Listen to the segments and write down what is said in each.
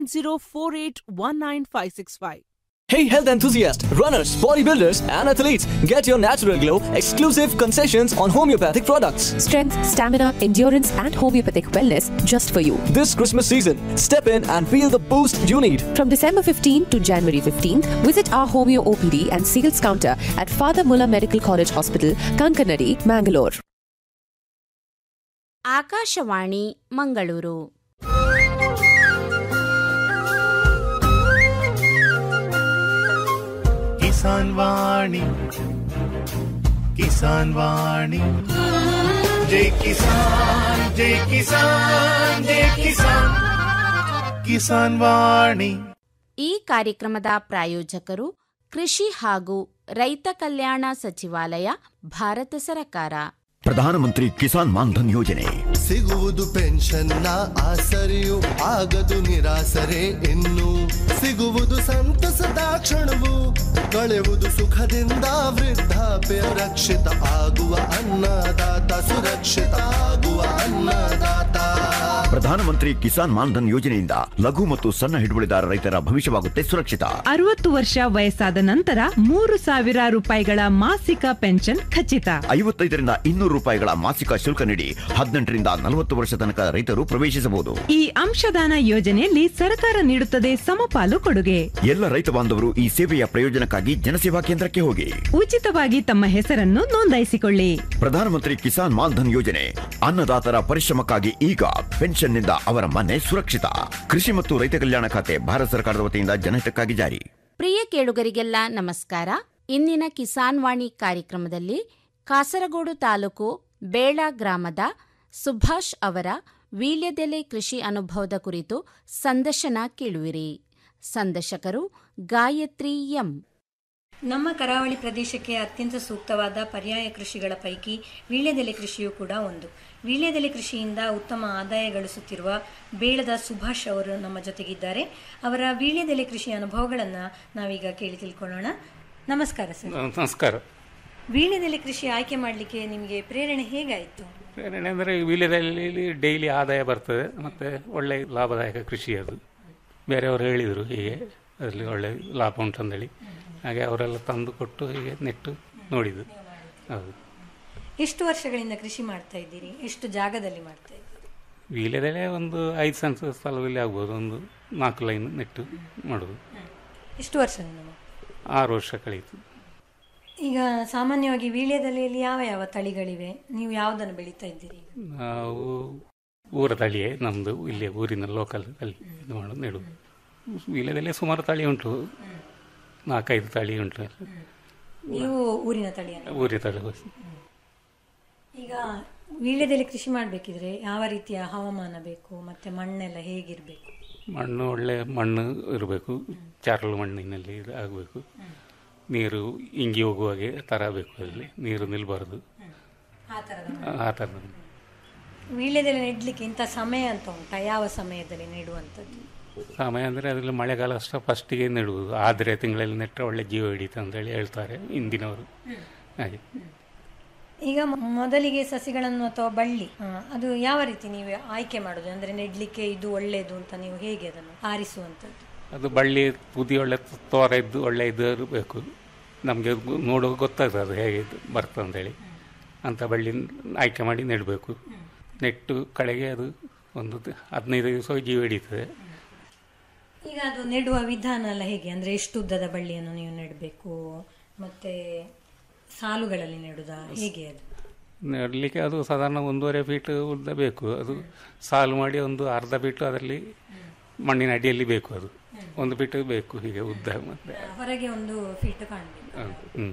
048 Hey health enthusiasts, runners, bodybuilders and athletes, get your natural glow exclusive concessions on homeopathic products. Strength, stamina, endurance, and homeopathic wellness just for you. This Christmas season, step in and feel the boost you need. From December 15 to January 15th, visit our Homeo OPD and sales counter at Father Mulla Medical College Hospital, Kankanadi, Mangalore. Akashvani Mangaluru Kisan ವಾಣಿ ಕಿಸಾನ್ ವಾಣಿ ಜೈ ಕಿಸಾನ್ ಜೈ ಕಿಸಾನ್ ಜೈ ಕಿಸಾನ್ ಕಿಸಾನ್ ವಾಣಿ ಈ ಕಾರ್ಯಕ್ರಮದ ಪ್ರಾಯೋಜಕರು ಕೃಷಿ ಹಾಗೂ ರೈತ ಕಲ್ಯಾಣ ಸಚಿವಾಲಯ ಭಾರತ ಸರ್ಕಾರ ಪ್ರಧಾನಮಂತ್ರಿ ಕಿಸಾನ್ ಮಾನ್ಧನ್ ಯೋಜನೆ ಸಿಗುವುದು ಪೆನ್ಷನ್ನ ಆಸರೆಯು ಆಗದು ನಿರಾಸರೆ ಇನ್ನು ಸಿಗುವುದು ಸಂತಸದ ಕ್ಷಣವು ಕಳೆವುದು ಸುಖದಿಂದ ವೃದ್ಧಾಪ್ಯ ರಕ್ಷಿತ ಆಗುವ ಅನ್ನದಾತ ಸುರಕ್ಷಿತ ಆಗುವ ಅನ್ನದಾತ ಪ್ರಧಾನಮಂತ್ರಿ ಕಿಸಾನ್ ಮಾನ್ಧನ್ ಯೋಜನೆಯಿಂದ ಲಘು ಮತ್ತು ಸಣ್ಣ ಹಿಡುವಳಿದಾರ ರೈತರ ಭವಿಷ್ಯವಾಗುತ್ತೆ ಸುರಕ್ಷಿತ ಅರವತ್ತು ವರ್ಷ ವಯಸ್ಸಾದ ನಂತರ ಮೂರು ಸಾವಿರ ರೂಪಾಯಿಗಳ ಮಾಸಿಕ ಪೆನ್ಷನ್ ಖಚಿತ ಐವತ್ತೈದರಿಂದ ಇನ್ನೂರು ರೂಪಾಯಿಗಳ ಮಾಸಿಕ ಶುಲ್ಕ ನೀಡಿ ಹದಿನೆಂಟರಿಂದ ನಲವತ್ತು ವರ್ಷ ತನಕ ರೈತರು ಪ್ರವೇಶಿಸಬಹುದು ಈ ಅಂಶದಾನ ಯೋಜನೆಯಲ್ಲಿ ಸರ್ಕಾರ ನೀಡುತ್ತದೆ ಸಮಪಾಲು ಕೊಡುಗೆ ಎಲ್ಲ ರೈತ ಬಾಂಧವರು ಈ ಸೇವೆಯ ಪ್ರಯೋಜನಕ್ಕಾಗಿ ಜನಸೇವಾ ಕೇಂದ್ರಕ್ಕೆ ಹೋಗಿ ಉಚಿತವಾಗಿ ತಮ್ಮ ಹೆಸರನ್ನು ನೋಂದಾಯಿಸಿಕೊಳ್ಳಿ ಪ್ರಧಾನಮಂತ್ರಿ ಕಿಸಾನ್ ಮಾನ್ಧನ್ ಯೋಜನೆ ಅನ್ನದಾತರ ಪರಿಶ್ರಮಕ್ಕಾಗಿ ಈಗ ಪೆನ್ಷನ್ನಿಂದ ಅವರ ಮನೆ ಸುರಕ್ಷಿತ ಕೃಷಿ ಮತ್ತು ರೈತ ಕಲ್ಯಾಣ ಖಾತೆ ಭಾರತ ಸರ್ಕಾರದ ವತಿಯಿಂದ ಜನಹಿತಕ್ಕಾಗಿ ಜಾರಿ ಪ್ರಿಯ ಕೇಳುಗರಿಗೆಲ್ಲ ನಮಸ್ಕಾರ ಇಂದಿನ ಕಿಸಾನ್ ವಾಣಿ ಕಾರ್ಯಕ್ರಮದಲ್ಲಿ ಕಾಸರಗೋಡು ತಾಲೂಕು ಬೇಳ ಗ್ರಾಮದ ಸುಭಾಷ್ ಅವರ ವೀಳ್ಯದೆಲೆ ಕೃಷಿ ಅನುಭವದ ಕುರಿತು ಸಂದರ್ಶನ ಕೇಳುವಿರಿ ಸಂದರ್ಶಕರು ಗಾಯತ್ರಿ ಎಂ ನಮ್ಮ ಕರಾವಳಿ ಪ್ರದೇಶಕ್ಕೆ ಅತ್ಯಂತ ಸೂಕ್ತವಾದ ಪರ್ಯಾಯ ಕೃಷಿಗಳ ಪೈಕಿ ವೀಳ್ಯದೆಲೆ ಕೃಷಿಯೂ ಕೂಡ ಒಂದು ವೀಳ್ಯದೆಲೆ ಕೃಷಿಯಿಂದ ಉತ್ತಮ ಆದಾಯ ಗಳಿಸುತ್ತಿರುವ ಬೇಳದ ಸುಭಾಷ್ ಅವರು ನಮ್ಮ ಜೊತೆಗಿದ್ದಾರೆ ಅವರ ವೀಳ್ಯದೆಲೆ ಕೃಷಿ ಅನುಭವಗಳನ್ನು ನಾವೀಗ ಕೇಳಿ ತಿಳ್ಕೊಳ್ಳೋಣ ನಮಸ್ಕಾರ ಸರ್ ನಮಸ್ಕಾರ ವೀಳ್ಯದೆಲೆ ಕೃಷಿ ಆಯ್ಕೆ ಮಾಡಲಿಕ್ಕೆ ನಿಮಗೆ ಪ್ರೇರಣೆ ಹೇಗಾಯಿತು ಪ್ರೇರಣೆ ಅಂದರೆ ವೀಳ್ಯದಲ್ಲಿ ಡೈಲಿ ಆದಾಯ ಬರ್ತದೆ ಮತ್ತು ಒಳ್ಳೆ ಲಾಭದಾಯಕ ಕೃಷಿ ಅದು ಬೇರೆಯವರು ಹೇಳಿದರು ಹೀಗೆ ಅದರಲ್ಲಿ ಒಳ್ಳೆ ಲಾಭ ಉಂಟಂದೇಳಿ ಹಾಗೆ ಅವರೆಲ್ಲ ತಂದು ಕೊಟ್ಟು ಹೀಗೆ ನೆಟ್ಟು ನೋಡಿದ್ದು ಹೌದು ಎಷ್ಟು ವರ್ಷಗಳಿಂದ ಕೃಷಿ ಮಾಡ್ತಾ ಇದ್ದೀರಿ ಎಷ್ಟು ಜಾಗದಲ್ಲಿ ಮಾಡ್ತಾ ಇದ್ದೀರಿ ವೀಳ್ಯದೆಲೆ ಒಂದು ಐದು ಸೆನ್ಸ್ ಸ್ಥಳದಲ್ಲಿ ಆಗ್ಬೋದು ಒಂದು ನಾಲ್ಕು ಲೈನ್ ನೆಟ್ಟು ಮಾಡೋದು ಎಷ್ಟು ವರ್ಷದಿಂದ ಮಾಡ್ತಾ ಆರು ವರ್ಷ ಕಳೀತು ಈಗ ಸಾಮಾನ್ಯವಾಗಿ ವೀಳ್ಯದೆಲೆಯಲ್ಲಿ ಯಾವ ಯಾವ ತಳಿಗಳಿವೆ ನೀವು ಯಾವುದನ್ನು ಬೆಳೀತಾ ಇದ್ದೀರಿ ನಾವು ಊರ ತಳಿಯೇ ನಮ್ಮದು ಇಲ್ಲಿ ಊರಿನ ಲೋಕಲ್ ಅಲ್ಲಿ ಇದು ಮಾಡೋದು ನೆಡುವುದು ವೀಳ್ಯದೆಲೆ ಸುಮಾರು ತಳಿ ಉಂಟು ನಾಲ್ಕೈದು ತಳಿ ಉಂಟು ನೀವು ಊರಿನ ತಳಿಯನ್ನು ಊರಿನ ತಳಿ ಈಗ ವೀಳ್ಯದೆಲೆ ಕೃಷಿ ಮಾಡಬೇಕಿದ್ರೆ ಯಾವ ರೀತಿಯ ಹವಾಮಾನ ಬೇಕು ಮತ್ತೆ ಮಣ್ಣೆಲ್ಲ ಹೇಗಿರಬೇಕು ಮಣ್ಣು ಒಳ್ಳೆ ಮಣ್ಣು ಇರಬೇಕು ಚಾರಲು ಮಣ್ಣಿನಲ್ಲಿ ಇದು ಆಗಬೇಕು ನೀರು ಇಂಗಿ ಹೋಗುವ ಹಾಗೆ ತರಬೇಕು ಅಲ್ಲಿ ನೀರು ನಿಲ್ಬಾರ್ದು ಆ ಥರದ ಆ ಥರದ ವೀಳ್ಯದೆಲೆ ನೆಡ್ಲಿಕ್ಕೆ ಇಂಥ ಸಮಯ ಅಂತ ಉಂಟಾ ಯಾವ ಸಮಯದಲ್ಲಿ ನೆಡುವಂಥದ್ದು ಸಮಯ ಅಂದರೆ ಅದರಲ್ಲಿ ಮಳೆಗಾಲ ಅಷ್ಟ ಫಸ್ಟಿಗೆ ನೆಡುವುದು ಆದರೆ ತಿಂಗಳಲ್ಲಿ ನೆಟ್ಟರೆ ಒಳ್ಳೆ ಜೀವ ಹಿಡಿತು ಅಂತೇಳಿ ಹೇಳ್ತಾರೆ ಇಂದಿನವರು ಹಾಗೆ ಈಗ ಮ- ಮೊದಲಿಗೆ ಸಸಿಗಳನ್ನು ಅಥವಾ ಬಳ್ಳಿ ಆ, ಅದು ಯಾವ ರೀತಿ ನೀವು ಆಯ್ಕೆ ಮಾಡೋದು ಅಂದ್ರೆ ನೆಡ್ಲಿಕ್ಕೆ ಇದು ಒಳ್ಳೆಯದು ಅಂತ ನೀವು ಹೇಗೆ ಅದನ್ನು ಆರಿಸುವಂಥದ್ದು ಅದು ಬಳ್ಳಿ ತುದಿ ಒಳ್ಳೆ ತೋರ ಇದ್ದು ಒಳ್ಳೆ ಇದು ಇರಬೇಕು ನಮಗೆ ನೋಡುವಾಗ ಗೊತ್ತಾಗ್ತದೆ ಅದು ಹೇಗೆ ಇದು ಬರ್ತದೆ ಅಂತೇಳಿ ಅಂಥ ಬಳ್ಳಿ ಆಯ್ಕೆ ಮಾಡಿ ನೆಡಬೇಕು ನೆಟ್ಟು ಕಡೆಗೆ ಅದು ಒಂದು ದ- ಹದಿನೈದು ದಿವಸ ಜೀವ ಹಿಡಿತದೆ ಈಗ ಅದು ನೆಡುವ ವಿಧಾನ ಎಲ್ಲ ಹೇಗೆ ಅಂದ್ರೆ ಎಷ್ಟು ಉದ್ದದ ಬಳ್ಳಿಯನ್ನು ನೀವು ನೆಡಬೇಕು ಮತ್ತೆ ಸಾಲುಗಳಲ್ಲಿ ನೆಡುದಾ ಹೇಗೆ ಅದು ನೆಡಲಿಕ್ಕೆ ಅದು ಸಾಧಾರಣ ಒಂದೂವರೆ ಫೀಟ್ ಉದ್ದ ಬೇಕು ಅದು ಸಾಲು ಮಾಡಿ ಒಂದು ಅರ್ಧ ಫೀಟು ಅದರಲ್ಲಿ ಮಣ್ಣಿನ ಅಡಿಯಲ್ಲಿ ಬೇಕು ಅದು ಒಂದು ಫೀಟ್ ಬೇಕು ಹೀಗೆ ಉದ್ದ ಮತ್ತೆ ಹೊರಗೆ ಒಂದು ಫೀಟ್ ಕಾಣಬೇಕು ಹ್ಞೂ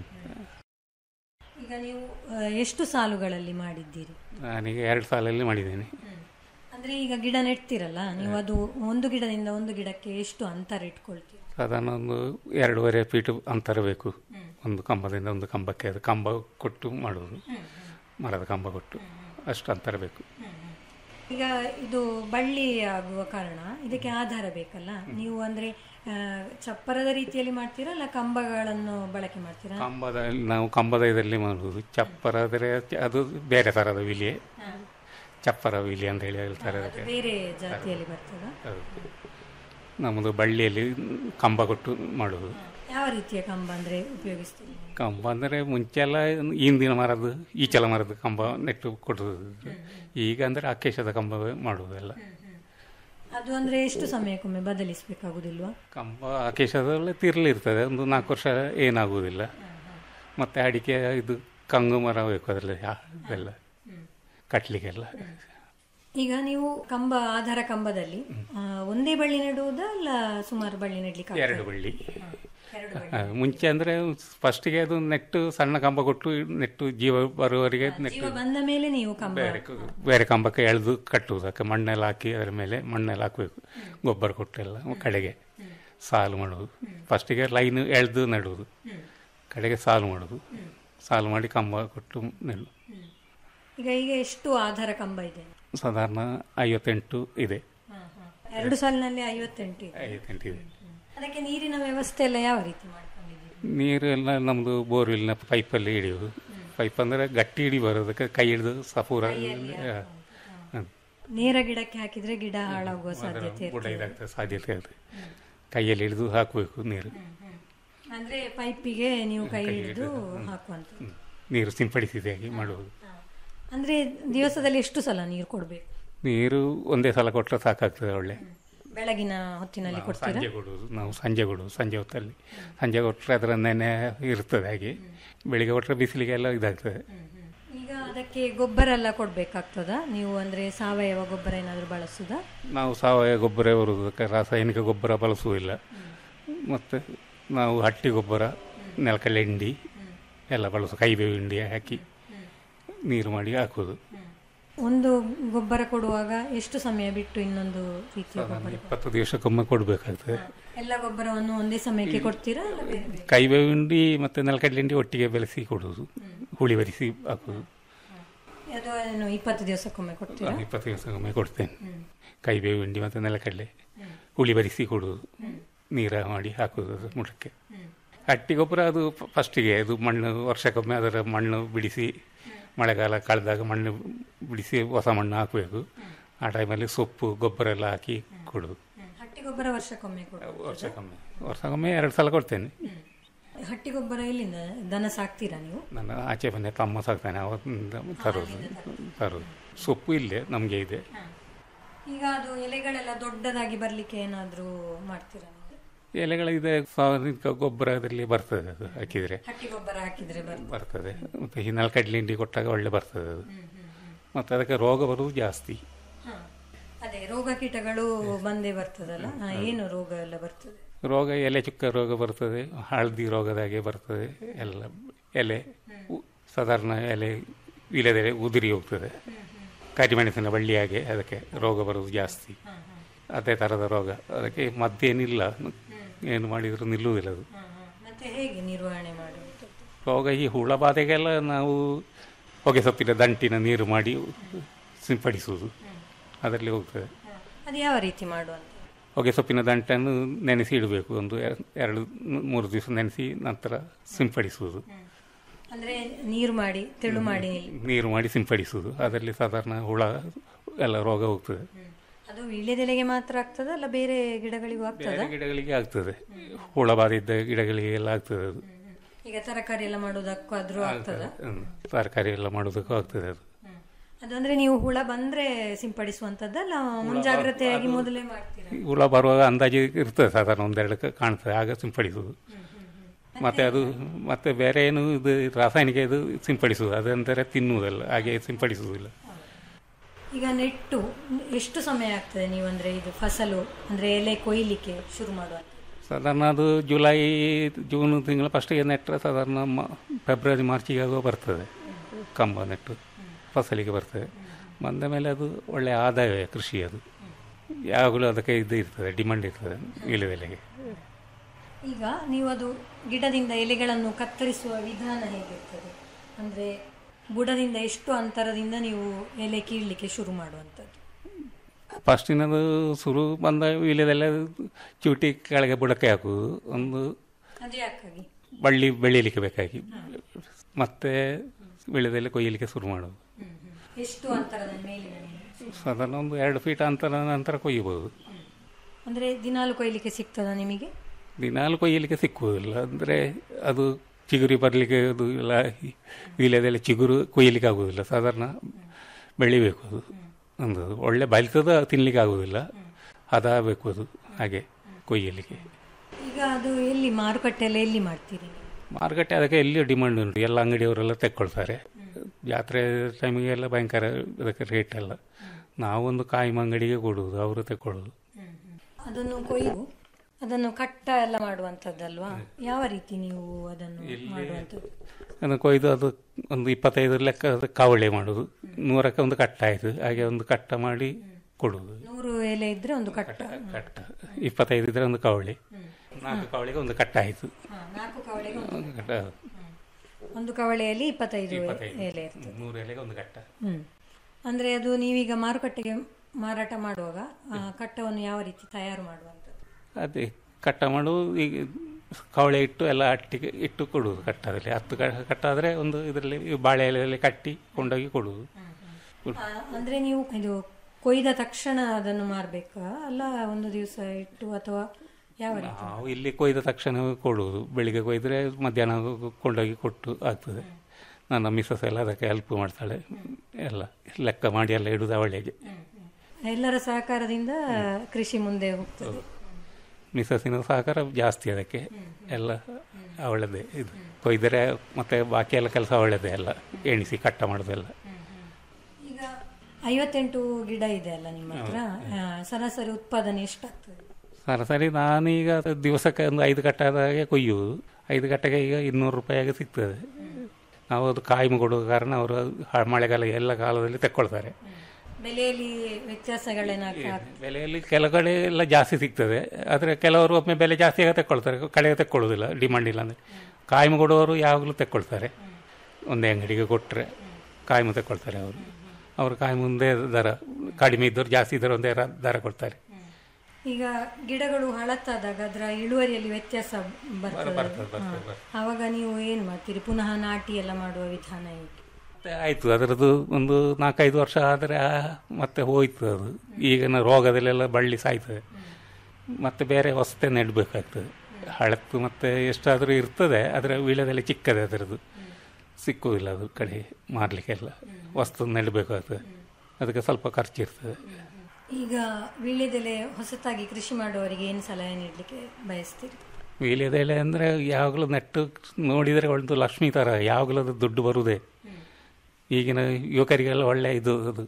ಈಗ ನೀವು ಆ, ಎಷ್ಟು ಸಾಲುಗಳಲ್ಲಿ ಮಾಡಿದ್ದೀರಿ ನಾನೀಗ ಎರಡು ಸಾಲಲ್ಲಿ ಮಾಡಿದ್ದೇನೆ ಅಂದ್ರೆ ಈಗ ಗಿಡ ನೆಡ್ತೀರಲ್ಲ ನೀವು ಅದು ಒಂದು ಗಿಡದಿಂದ ಒಂದು ಗಿಡಕ್ಕೆ ಎಷ್ಟು ಅಂತರ ಇಟ್ಕೊಳ್ತೀರಿ ಸಾಧಾರಣ ಒಂದು ಎರಡೂವರೆ ಫೀಟ್ ಅಂತರ ಬೇಕು ಒಂದು ಕಂಬದಿಂದ ಒಂದು ಕಂಬಕ್ಕೆ ಅದು ಕಂಬ ಕೊಟ್ಟು ಮಾಡೋದು ಮರದ ಕಂಬ ಕೊಟ್ಟು ಅಷ್ಟು ಅಂತರ ಬೇಕು ಈಗ ಇದು ಬಳ್ಳಿ ಆಗುವ ಕಾರಣ ಇದಕ್ಕೆ ಆಧಾರ ಬೇಕಲ್ಲ ನೀವು ಅಂದ್ರೆ ಆ, ಚಪ್ಪರದ ರೀತಿಯಲ್ಲಿ ಮಾಡ್ತೀರಾ ಅಲ್ಲ ಕಂಬಗಳನ್ನು ಬಳಕೆ ಮಾಡ್ತೀರಾ ಕಂಬದ ನಾವು ಕಂಬದ ಇದರಲ್ಲಿ ಮಾಡುವುದು ಚಪ್ಪರ ಆದರೆ ಅದು ಬೇರೆ ಥರದ ವಿಲಿಯೇ ಚಪ್ಪರ ವಿಲಿ ಅಂತ ಹೇಳಿ ಹೇಳ್ತಾರೆ ಅದು ಅದಕ್ಕೆ ಬೇರೆ ಜಾತಿಯಲ್ಲಿ ಬರ್ತದ ಹೌದು. ನಮ್ಮದು ಬಳ್ಳಿಯಲ್ಲಿ ಕಂಬ ಕೊಟ್ಟು ಮಾಡೋದು ಯಾವ ರೀತಿಯ ಕಂಬ ಅಂದ್ರೆ ಉಪಯೋಗಿಸ್ತೀರಿ ನೀವು? ಕಂಬ ಅಂದರೆ ಮುಂಚೆ ಎಲ್ಲ ಹಿಂದಿನ ಮರದ್ದು ಈಚಲ ಮರದ ಕಂಬ ನೆಟ್ಟು ಕೊಡೋದು ಈಗ ಅಂದರೆ ಅಕೇಶದ ಕಂಬವೇ ಮಾಡುವುದೆಲ್ಲ ಅದು ಅಂದ್ರೆ ಎಷ್ಟು ಸಮಯಕ್ಕೊಮ್ಮೆ ಬದಲಿಸಬೇಕಾಗುದಿಲ್ವಾ ಕಂಬ ಅಕೇಶದಲ್ಲೇ ತಿರ್ಲಿರ್ತದೆ ಒಂದು ನಾಲ್ಕು ವರ್ಷ ಏನಾಗುವುದಿಲ್ಲ ಮತ್ತು ಅಡಿಕೆ ಇದು ಕಂಗು ಮರ ಬೇಕು ಅದರಲ್ಲಿ ಅದೆಲ್ಲ ಕಟ್ಟಲಿಕ್ಕೆಲ್ಲ ಈಗ ನೀವು ಕಂಬ ಆಧಾರ ಕಂಬದಲ್ಲಿ ಆ, ಒಂದೇ ಬಳ್ಳಿ ನೆಡುವುದಾ ಅಲ್ಲ ಸುಮಾರು ಬಳ್ಳಿ ನೆಡ್ಲಿಕ್ಕೆ ಆಗ್ತದಾ? ಎರಡು ಬಳ್ಳಿ ಎರಡು ಬಳ್ಳಿ. ಆ, ಮುಂಚೆ ಅಂದರೆ ಫಸ್ಟಿಗೆ ಅದು ನೆಟ್ಟು ಸಣ್ಣ ಕಂಬ ಕೊಟ್ಟು ನೆಟ್ಟು ಜೀವ ಬರುವವರೆಗೆ ಜೀವ ನೆಟ್ಟು ಬಂದ ಮೇಲೆ ನೀವು ಕಂಬ ಬೇರೆ ಕ- ಬೇರೆ ಕಂಬಕ್ಕೆ ಎಳೆದು ಕಟ್ಟುವುದು ಅದಕ್ಕೆ ಮಣ್ಣೆಲ್ಲ ಹಾಕಿ ಅದರ ಮೇಲೆ ಮಣ್ಣೆಲ್ಲ ಹಾಕಬೇಕು ಗೊಬ್ಬರ ಕೊಟ್ಟೆಲ್ಲ ಕಡೆಗೆ ಸಾಲು ಮಾಡುವುದು ಫಸ್ಟಿಗೆ ಲೈನ್ ಎಳೆದು ನೆಡುವುದು ಕಡೆಗೆ ಸಾಲು ಮಾಡುವುದು ಸಾಲು ಮಾಡಿ ಕಂಬ ಕೊಟ್ಟು ನೆಡು ಈಗ ಈಗ ಎಷ್ಟು ಆಧಾರ ಕಂಬ ಇದೆ ಸಾಧಾರಣ ಐವತ್ತೆಂಟು ಇದೆ ಎರಡು ಸಾಲಿನಲ್ಲಿ ಐವತ್ತೆಂಟು ಇದೆ ಐವತ್ತೆಂಟು ಇದೆ ಅದಕ್ಕೆ ನೀರಿನ ವ್ಯವಸ್ಥೆ ಎಲ್ಲ ಯಾವ ರೀತಿ ಮಾಡ್ಕೊಂಡಿದ್ದೀರಿ ನೀರು ಎಲ್ಲ ನಮ್ಮದು ಬೋರ್ವೆಲ್ನ ಪೈಪಲ್ಲಿ ಹಿಡಿಯೋದು ಪೈಪ್ ಅಂದರೆ ಗಟ್ಟಿ ಹಿಡಿ ಬರೋದಕ್ಕೆ ಕೈ ಹಿಡಿದು ಸಪೂರ ಹ. ನೇರ ಗಿಡಕ್ಕೆ ಹಾಕಿದ್ರೆ ಗಿಡ ಹಾಳಾಗುವ ಸಾಧ್ಯತೆ ಬುಡ ಇರ್ತದೆ ಇದಾಗ್ತದೆ ಸಾಧ್ಯತೆ ಇದೆ ಕೈಯಲ್ಲಿ ಹಿಡಿದು ಹಾಕಬೇಕು ನೀರು ಅಂದ್ರೆ ಪೈಪಿಗೆ ನೀವು ಕೈ ಹಿಡಿದು ಹಾಕುವಂತ ಹ್ಮ್. ನೀರು ಸಿಂಪಡಿಸಿದ ಹಾಗೆ ಮಾಡುವುದು ಅಂದ್ರೆ ದಿವಸದಲ್ಲಿ ಎಷ್ಟು ಸಲ ನೀರು ಕೊಡ್ಬೇಕು ನೀರು ಒಂದೇ ಸಲ ಕೊಟ್ಟರೆ ಸಾಕಾಗ್ತದೆ ಒಳ್ಳೆ ಬೆಳಗಿನ ಹೊತ್ತಿನಲ್ಲಿ ನಾವು ಕೊಡ್ತೀರಾ ಸಂಜೆ ಕೊಡುವುದು ನಾವು ಸಂಜೆ ಕೊಡುವುದು ಸಂಜೆ ಹೊತ್ತಲ್ಲಿ ಸಂಜೆ ಕೊಟ್ಟರೆ ಅದರ ನೆನೆ ಇರ್ತದೆ ಹಾಗೆ ಬೆಳಿಗ್ಗೆ ಕೊಟ್ಟರೆ ಬಿಸಿಲಿಗೆಲ್ಲ ಇದಾಗ್ತದೆ ಈಗ ಅದಕ್ಕೆ ಗೊಬ್ಬರ ಎಲ್ಲ ಕೊಡ್ಬೇಕಾಗ್ತದ ನೀವು ಅಂದ್ರೆ ಸಾವಯವ ಗೊಬ್ಬರ ಏನಾದ್ರು ಬಳಸುದಾ ನಾವು ಸಾವಯವ ಗೊಬ್ಬರ ಬರುವುದಕ್ಕೆ ರಾಸಾಯನಿಕ ಗೊಬ್ಬರ ಬಳಸುವುದಿಲ್ಲ ಮತ್ತು ನಾವು ಹಟ್ಟಿ ಗೊಬ್ಬರ ನೆಲಕಡಲೆ ಹಿಂಡಿ ಎಲ್ಲ ಬಳಸು ಕೈಬೇವು ಹಿಂಡಿ ಹಾಕಿ ನೀರು ಮಾಡಿ ಹಾಕುವುದು ಒಂದು ಗೊಬ್ಬರ ಕೊಡುವಾಗ ಎಷ್ಟು ಸಮಯ ಬಿಟ್ಟು ಇನ್ನೊಂದು ರೀತಿಯ ಸಾಧಾರಣ ಗೊಬ್ಬರ ಇಪ್ಪತ್ತು ದಿವಸಕ್ಕೊಮ್ಮೆ ಕೊಡಬೇಕಾಗ್ತದೆ ಎಲ್ಲ ಗೊಬ್ಬರವನ್ನು ಒಂದೇ ಸಮಯಕ್ಕೆ ಕೊಡ್ತೀರಾ ಅಲ್ಲ ಬೇರೆ ಬೇರೆ? ಕೈಬೇವು ಹಿಂಡಿ ಮತ್ತು ನೆಲಕಡಲೆ ಹಿಂಡಿ ಒಟ್ಟಿಗೆ ಬೆಳೆಸಿ ಕೊಡುವುದು ಹುಳಿ ಬರಿಸಿ ಹಾಕುವುದು ಅದು ಏನು ಇಪ್ಪತ್ತು ದಿವಸಕ್ಕೊಮ್ಮೆ ಕೊಡ್ತೀರಾ ನಾನು ಇಪ್ಪತ್ತು ದಿವಸಕ್ಕೊಮ್ಮೆ ಕೊಡ್ತೇನೆ ಕೈಬೇವು ಹಿಂಡಿ ಮತ್ತು ನೆಲಕಡಲೆ ಹುಳಿ ಬರಿಸಿ ಕೊಡುವುದು ನೀರ ಮಾಡಿ ಹಾಕುವುದು ಅದು ಮುಟಕ್ಕೆ ಹಟ್ಟಿ ಗೊಬ್ಬರ ಅದು ಫಸ್ಟಿಗೆ ಅದು ಮಣ್ಣು ವರ್ಷಕ್ಕೊಮ್ಮೆ ಅದರ ಮಣ್ಣು ಬಿಡಿಸಿ ಮಳೆಗಾಲ ಕಳೆದಾಗ ಮಣ್ಣು ಬಿಡಿಸಿ ಹೊಸ ಮಣ್ಣು ಹಾಕಬೇಕು ಆ ಟೈಮಲ್ಲಿ ಸೊಪ್ಪು ಗೊಬ್ಬರ ಎಲ್ಲ ಹಾಕಿ ಕೊಡೋದು ಹಟ್ಟಿ ಗೊಬ್ಬರ ವರ್ಷಕ್ಕೊಮ್ಮೆ ಕೊಡು ವರ್ಷಕ್ಕೊಮ್ಮೆ ವರ್ಷಕ್ಕೊಮ್ಮೆ ಎರಡು ಸಲ ಕೊಡ್ತೇನೆ ಹಟ್ಟಿ ಗೊಬ್ಬರ ಎಲ್ಲಿಂದ ದನ ಸಾಕ್ತೀರಾ ನೀವು ನನ್ನ ಆಚೆ ಮನೆ ತಮ್ಮ ಸಾಕ್ತಾನೆ ಅವತ್ತಿಂದ ತರೋದು ತರೋದು ಸೊಪ್ಪು ಇಲ್ಲೇ ನಮಗೆ ಇದೆ ಈಗ ಅದು ಎಲೆಗಳೆಲ್ಲ ದೊಡ್ಡದಾಗಿ ಬರ್ಲಿಕ್ಕೆ ಏನಾದ್ರೂ ಮಾಡ್ತೀರಾ ನೀವು ಎಲೆಗಳಿದೆ ಸಾವಯವ ಗೊಬ್ಬರದಲ್ಲಿ ಬರ್ತದೆ ಅದು ಹಾಕಿದರೆ ಹಟ್ಟಿ ಗೊಬ್ಬರ ಹಾಕಿದ್ರೆ ಬರ್ತದೆ ಬರ್ತದೆ ಮತ್ತು ಈ ನೆಲಕಡಲೆ ಹಿಂಡಿ ಕೊಟ್ಟಾಗ ಒಳ್ಳೆ ಬರ್ತದೆ ಅದು ಮತ್ತು ಅದಕ್ಕೆ ರೋಗ ಬರುವುದು ಜಾಸ್ತಿ ಹ. ಅದೇ ರೋಗ ಕೀಟಗಳು ಬಂದೇ ಬರ್ತದಲ್ಲ ಹ, ಏನು ರೋಗ ಎಲ್ಲ ಬರ್ತದೆ ರೋಗ ಎಲೆ ಚುಕ್ಕ ರೋಗ ಬರ್ತದೆ ಹಳದಿ ರೋಗದಾಗೆ ಬರ್ತದೆ ಎಲ್ಲ ಎಲೆ ಉ- ಸಾಧಾರಣ ಎಲೆ ವಿಲೆದೆಲೆ ಉದುರಿ ಹೋಗ್ತದೆ ಕರಿಮೆಣಸಿನ ಬಳ್ಳಿಯಾಗೆ ಅದಕ್ಕೆ ರೋಗ ಬರುವುದು ಜಾಸ್ತಿ ಅದೇ ಥರದ ರೋಗ ಅದಕ್ಕೆ ಮದ್ದೇನಿಲ್ಲ ಏನು ಮಾಡಿದರೂ ನಿಲ್ಲುವುದಿಲ್ಲ ಅದು ಮತ್ತೆ ಹೇಗೆ ನಿರ್ವಹಣೆ ಮಾಡುವಂಥದ್ದು ರೋಗ ಈ ಹುಳ ಬಾಧೆಗೆಲ್ಲ ನಾವು ಹೊಗೆ ಸೊಪ್ಪಿನ ದಂಟಿನ ನೀರು ಮಾಡಿ ಸಿಂಪಡಿಸುವುದು ಅದರಲ್ಲಿ ಹೋಗ್ತದೆ ಅದು ಯಾವ ರೀತಿ ಮಾಡುವಂತ ಹೊಗೆ ಸೊಪ್ಪಿನ ದಂಟನ್ನು ನೆನೆಸಿ ಇಡಬೇಕು ಒಂದು ಎ- ಎರಡು ಮೂರು ದಿವಸ ನೆನೆಸಿ ನಂತರ ಸಿಂಪಡಿಸುವುದು ಅಂದ್ರೆ ನೀರು ಮಾಡಿ ತೆಳು ಮಾಡಿ ನೀರು ಮಾಡಿ ಸಿಂಪಡಿಸುವುದು ಅದರಲ್ಲಿ ಸಾಧಾರಣ ಹುಳ ಎಲ್ಲ ರೋಗ ಹೋಗ್ತದೆ ಅದು ವೀಳ್ಯದೆಲೆಗೆ ಮಾತ್ರ ಆಗ್ತದ ಅಲ್ಲ ಬೇರೆ ಗಿಡಗಳಿಗೂ ಆಗ್ತದ ಬೇರೆ ಗಿಡಗಳಿಗೆ ಆಗ್ತದೆ ಹುಳ ಬಾಧೆ ಇದ್ದ ಗಿಡಗಳಿಗೆ ಎಲ್ಲ ಆಗ್ತದೆ ಅದು ಈಗ ತರಕಾರಿ ಎಲ್ಲ ಮಾಡೋದಕ್ಕಾದ್ರೂ ಆಗ್ತದ ಹ್ಮ್. ತರಕಾರಿ ಎಲ್ಲ ಮಾಡೋದಕ್ಕೂ ಆಗ್ತದೆ ಅದು ಅದಂದ್ರೆ ನೀವು ಹುಳ ಬಂದ್ರೆ ಸಿಂಪಡಿಸುವಂತದ್ದಲ್ಲ ಮುಂಜಾಗ್ರತೆಯಾಗಿ ಮೊದಲೇ ಮಾಡ್ತೀರಾ ಈ ಹುಳ ಬರುವಾಗ ಅಂದಾಜು ಇರ್ತದೆ ಸಾಧಾರಣ ಒಂದೆರಡು ಕ- ಕಾಣ್ತದೆ ಆಗ ಸಿಂಪಡಿಸುವುದು ಮತ್ತೆ ಅದು ಮತ್ತೆ ಬೇರೆ ಏನು ಇದು ರಾಸಾಯನಿಕ ಇದು ಸಿಂಪಡಿಸುವುದು ಅದಂದರೆ ತಿನ್ನುವುದಲ್ಲ ಹಾಗೆ ಸಿಂಪಡಿಸುವುದಿಲ್ಲ ಈಗ ನೆಟ್ಟು ಎಷ್ಟು ಸಮಯ ಆಗ್ತದೆ ನೀವು ಅಂದ್ರೆ ಇದು ಫಸಲು ಅಂದ್ರೆ ಎಲೆ ಕೊಯ್ಲಿಕ್ಕೆ ಶುರು ಮಾಡುವ ಸಾಧಾರಣ ಅದು ಜುಲೈ ಜೂನ್ ತಿಂಗಳ ಫಸ್ಟಿಗೆ ನೆಟ್ಟರೆ ಸಾಧಾರಣ ಮ- ಫೆಬ್ರವರಿ ಮಾರ್ಚಿಗೆ ಆಗುವ ಬರ್ತದೆ ಕಂಬ ನೆಟ್ಟು ಫಸಲಿಗೆ ಬರ್ತದೆ ಬಂದ ಮೇಲೆ ಅದು ಒಳ್ಳೆಯ ಆದಾಯ ಕೃಷಿ ಅದು ಯಾವಾಗಲೂ ಅದಕ್ಕೆ ಇದು ಇರ್ತದೆ ಡಿಮಾಂಡ್ ಇರ್ತದೆ ಇಳುವೆಲೆಗೆ ಈಗ ನೀವು ಅದು ಗಿಡದಿಂದ ಎಲೆಗಳನ್ನು ಕತ್ತರಿಸುವ ವಿಧಾನ ಹೇಗಿರ್ತದೆ ಅಂದ್ರೆ ಬುಡದಿಂದ ಎಷ್ಟು ಅಂತರದಿಂದ ನೀವು ಎಲೆ ಕೀಳ್ಲಿಕ್ಕೆ ಶುರು ಮಾಡುವಂಥದ್ದು ಫಸ್ಟಿನದು ಶುರು ಬಂದ ಇಳೆದೆಲ್ಲ ಚೂಟಿ ಕೆಳಗೆ ಬುಡಕ್ಕೆ ಹಾಕುವುದು ಒಂದು ಅದು ಯಾಕಾಗಿ ಬಳ್ಳಿ ಬೆಳೀಲಿಕ್ಕೆ ಬೇಕಾಗಿ ಮತ್ತೆ ಬೆಳೆದಲ್ಲಿ ಕೊಯ್ಯಲಿಕ್ಕೆ ಶುರು ಮಾಡೋದು ಎಷ್ಟು ಅಂತರದ ಮೇಲಿನ ನೀವು? ಸಾಧಾರಣ ಒಂದು ಎರಡು ಫೀಟ್ ಅಂತರ ನಂತರ ಕೊಯ್ಯಬಹುದು ಅಂದರೆ ದಿನಾಲು ಕೊಯ್ಲಿಕ್ಕೆ ಸಿಗ್ತದಾ ನಿಮಗೆ ದಿನಾಲು ಕೊಯ್ಯಲಿಕ್ಕೆ ಸಿಕ್ಕುವುದಿಲ್ಲ ಅಂದರೆ ಅದು ಚಿಗುರಿ ಬರಲಿಕ್ಕೆ ಅದು ಎಲ್ಲ ಈ ವೀಳ್ಯದೆಲೆ ಚಿಗುರು ಕೊಯ್ಯಲಿಕ್ಕೆ ಆಗುವುದಿಲ್ಲ ಸಾಧಾರಣ ಬೆಳಿಬೇಕು ಅದು ಒಂದು ಒಳ್ಳೆ ಬಲಿತದ ತಿನ್ನಲಿಕ್ಕೆ ಆಗುವುದಿಲ್ಲ ಅದಾಗಬೇಕು ಅದು ಹಾಗೆ ಕೊಯ್ಯಲಿಕ್ಕೆ ಈಗ ಅದು ಎಲ್ಲಿ ಮಾರುಕಟ್ಟೆಯಲ್ಲಿ ಎಲ್ಲಿ ಮಾಡ್ತೀರಿ ಮಾರುಕಟ್ಟೆ ಅದಕ್ಕೆ ಎಲ್ಲಿಯೂ ಡಿಮಾಂಡ್ ಉಂಟು ಎಲ್ಲ ಅಂಗಡಿಯವರೆಲ್ಲ ತೆಕ್ಕೊಳ್ತಾರೆ ಜಾತ್ರೆ ಟೈಮಿಗೆ ಎಲ್ಲ ಭಯಂಕರ ಅದಕ್ಕೆ ರೇಟ್ ಎಲ್ಲ ನಾವೊಂದು ಕಾಯಿ ಅಂಗಡಿಗೆ ಕೊಡುವುದು ಅವರು ತೆಕ್ಕೊಳ್ಳೋದು ಅದನ್ನು ಕೊಯ್ದು ಅದನ್ನು ಕಟ್ಟ ಎಲ್ಲ ಮಾಡುವಂಥದ್ದಲ್ವಾ ಯಾವ ರೀತಿ ನೀವು ಅದನ್ನು ಮಾಡುವಂಥದ್ದು ಅದನ್ನು ಕೊಯ್ದು ಅದು ಒಂದು ಇಪ್ಪತ್ತೈದು ಲೆಕ್ಕ ಅದು ಕವಳೆ ಮಾಡೋದು ನೂರಕ್ಕೆ ಒಂದು ಕಟ್ಟ ಆಯಿತು ಹಾಗೆ ಒಂದು ಕಟ್ಟ ಮಾಡಿ ಕೊಡುವುದು ನೂರು ಎಲೆ ಇದ್ರೆ ಒಂದು ಕಟ್ಟ ಕಟ್ಟ ಇಪ್ಪತ್ತೈದು ಇದ್ರೆ ಒಂದು ಕವಳೆ ನಾಲ್ಕು ಕವಳೆಗೆ ಒಂದು ಕಟ್ಟ ಆಯಿತು ಹಾ, ನಾಲ್ಕು ಕವಳೆಗೆ ಒಂದು ಒಂದು ಕಟ್ಟ ಒಂದು ಕವಳೆಯಲ್ಲಿ ಇಪ್ಪತ್ತೈದು ಇಪ್ಪತ್ತೈದು ಎಲೆ ಇರ್ತದೆ ನೂರು ಎಲೆಗೆ ಒಂದು ಕಟ್ಟ ಹ್ಮ್ ಅಂದ್ರೆ ಅದು ನೀವೀಗ ಮಾರುಕಟ್ಟೆಗೆ ಮಾರಾಟ ಮಾಡುವಾಗ ಆ ಕಟ್ಟವನ್ನು ಯಾವ ರೀತಿ ತಯಾರು ಮಾಡುವಂಥದ್ದು ಅದೇ ಕಟ್ಟ ಮಾಡುವುದು ಈಗ ಕವಳೆ ಇಟ್ಟು ಎಲ್ಲ ಅಟ್ಟಿಗೆ ಇಟ್ಟು ಕೊಡುವುದು ಕಟ್ಟದಲ್ಲಿ ಹತ್ತು ಕ- ಕಟ್ಟಾದರೆ ಒಂದು ಇದರಲ್ಲಿ ಬಾಳೆ ಎಲೆಯಲ್ಲಿ ಕಟ್ಟಿ ಕೊಂಡೋಗಿ ಕೊಡುವುದು ಆ, ಅಂದ್ರೆ ನೀವು ಇದು ಕೊಯ್ದ ತಕ್ಷಣ ಅದನ್ನು ಮಾರ್ಬೇಕಾ ಅಲ್ಲ ಒಂದು ದಿವಸ ಇಟ್ಟು ಅಥವಾ ಯಾವ ರೀತಿ ನಾವು ಇಲ್ಲಿ ಕೊಯ್ದ ತಕ್ಷಣ ಕೊಡುವುದು ಬೆಳಿಗ್ಗೆ ಕೊಯ್ದರೆ ಮಧ್ಯಾಹ್ನ ಕೊಂಡೋಗಿ ಕೊಟ್ಟು ಆಗ್ತದೆ ನನ್ನ ಮಿಸ್ಸಸ್ ಎಲ್ಲ ಅದಕ್ಕೆ ಹೆಲ್ಪ್ ಮಾಡ್ತಾಳೆ ಎಲ್ಲ ಲೆಕ್ಕ ಮಾಡಿ ಎಲ್ಲ ಇಡುವುದು ಅವಳಿಗೆ ಎಲ್ಲರ ಸಹಕಾರದಿಂದ ಕೃಷಿ ಮುಂದೆ ಹೋಗ್ತದೆ ಮಿಸ್ಸಸ್ಸಿನ ಸಹಕಾರ ಜಾಸ್ತಿ ಅದಕ್ಕೆ ಎಲ್ಲ ಅವಳದೇ ಇದು ಕೊಯ್ದರೆ ಮತ್ತೆ ಬಾಕಿ ಎಲ್ಲ ಕೆಲಸ ಅವಳದೇ ಎಲ್ಲ ಎಣಿಸಿ ಕಟ್ಟ ಮಾಡೋದೆಲ್ಲ ಈಗ ಐವತ್ತೆಂಟು ಗಿಡ ಇದೆ ಅಲ್ಲ ನಿಮ್ಮ ಹತ್ರ ಆ, ಸರಾಸರಿ ಉತ್ಪಾದನೆ ಎಷ್ಟಾಗ್ತದೆ ಸರಾಸರಿ ನಾನೀಗ ಅದು ದಿವಸಕ್ಕೆ ಒಂದು ಐದು ಕಟ್ಟಾದಾಗೆ ಕೊಯ್ಯುವುದು ಐದು ಕಟ್ಟೆಗೆ ಈಗ ಇನ್ನೂರು ರೂಪಾಯಿಗೆ ಸಿಗ್ತದೆ ನಾವು ಅದು ಕಾಯಿ ಕೊಡುವ ಕಾರಣ ಅವರು ಹ- ಮಳೆಗಾಲ ಎಲ್ಲ ಕಾಲದಲ್ಲಿ ತೆಕ್ಕೊಳ್ತಾರೆ ಬೆಲೆಯಲ್ಲಿ ವ್ಯತ್ಯಾಸಗಳೇನಾಗ್ತಾ ಬೆಲೆಯಲ್ಲಿ ಕೆಲವು ಕಡೆ ಎಲ್ಲ ಜಾಸ್ತಿ ಸಿಗ್ತದೆ ಆದರೆ ಕೆಲವರು ಒಮ್ಮೆ ಬೆಲೆ ಜಾಸ್ತಿಯಾಗಿ ತೆಕ್ಕೊಳ್ತಾರೆ ಕಡೆಗೆ ತೆಕ್ಕೊಳ್ಳೋದಿಲ್ಲ ಡಿಮಾಂಡ್ ಇಲ್ಲ ಅಂದರೆ ಕಾಯಿಮು ಕೊಡುವವರು ಯಾವಾಗಲೂ ತೆಕ್ಕೊಳ್ತಾರೆ ಒಂದೇ ಅಂಗಡಿಗೆ ಕೊಟ್ಟರೆ ಕಾಯಿಮು ತೆಕ್ಕೊಳ್ತಾರೆ ಅವರು ಅವರು ಕಾಯಿ ಮುಂದೆ ದರ ಕಡಿಮೆ ಇದ್ದವರು ಜಾಸ್ತಿ ಇದ್ದವರು ಒಂದೇ ರ- ದರ ಕೊಡ್ತಾರೆ ಈಗ ಗಿಡಗಳು ಹಳತ್ತಾದಾಗ ಅದರ ಇಳುವರಿಯಲ್ಲಿ ವ್ಯತ್ಯಾಸ ಬರ್ತದೆ ಬರ್ತದೆ, ಬರ್ತದೆ, ಹಾ. ಬರ್ತದೆ. ಆವಾಗ ನೀವು ಏನು ಮಾಡ್ತೀರಿ ಪುನಃ ನಾಟಿ ಎಲ್ಲ ಮಾಡುವ ವಿಧಾನ ಹೇಗೆ ಮತ್ತೆ ಆಯಿತು ಅದರದ್ದು ಒಂದು ನಾಲ್ಕೈದು ವರ್ಷ ಆದರೆ ಮತ್ತೆ ಹೋಯ್ತು ಅದು ಈಗಿನ ರೋಗದಲ್ಲೆಲ್ಲ ಬಳ್ಳಿ ಸಾಯ್ತದೆ ಮತ್ತೆ ಬೇರೆ ಹೊಸತೆ ನೆಡಬೇಕಾಗ್ತದೆ ಹಳತ್ತು ಮತ್ತೆ ಎಷ್ಟಾದರೂ ಇರ್ತದೆ ಅದರ ವೀಳ್ಯದೆಲೆ ಚಿಕ್ಕದೆ ಅದರದ್ದು ಸಿಕ್ಕುವುದಿಲ್ಲ ಅದು ಕಡೆ ಮಾರಲಿಕ್ಕೆಲ್ಲ ವಸ್ತು ನೆಡಬೇಕಾಗ್ತದೆ ಅದಕ್ಕೆ ಸ್ವಲ್ಪ ಖರ್ಚು ಇರ್ತದೆ ಈಗ ವೀಳ್ಯದೆಲೆ ಹೊಸತಾಗಿ ಕೃಷಿ ಮಾಡುವವರಿಗೆ ಏನು ಸಲಹೆ ನೀಡಲಿಕ್ಕೆ ಬಯಸ್ತೀರಿ ವೀಳ್ಯದೆಲೆ ಅಂದರೆ ಯಾವಾಗಲೂ ನೆಟ್ಟು ನೋಡಿದರೆ ಒಂದು ಲಕ್ಷ್ಮಿ ಥರ ಯಾವಾಗಲೂ ಅದು ದುಡ್ಡು ಬರುವುದೇ ಈಗಿನ ಯುವಕರಿಗೆಲ್ಲ ಒಳ್ಳೆ ಇದು ಅದು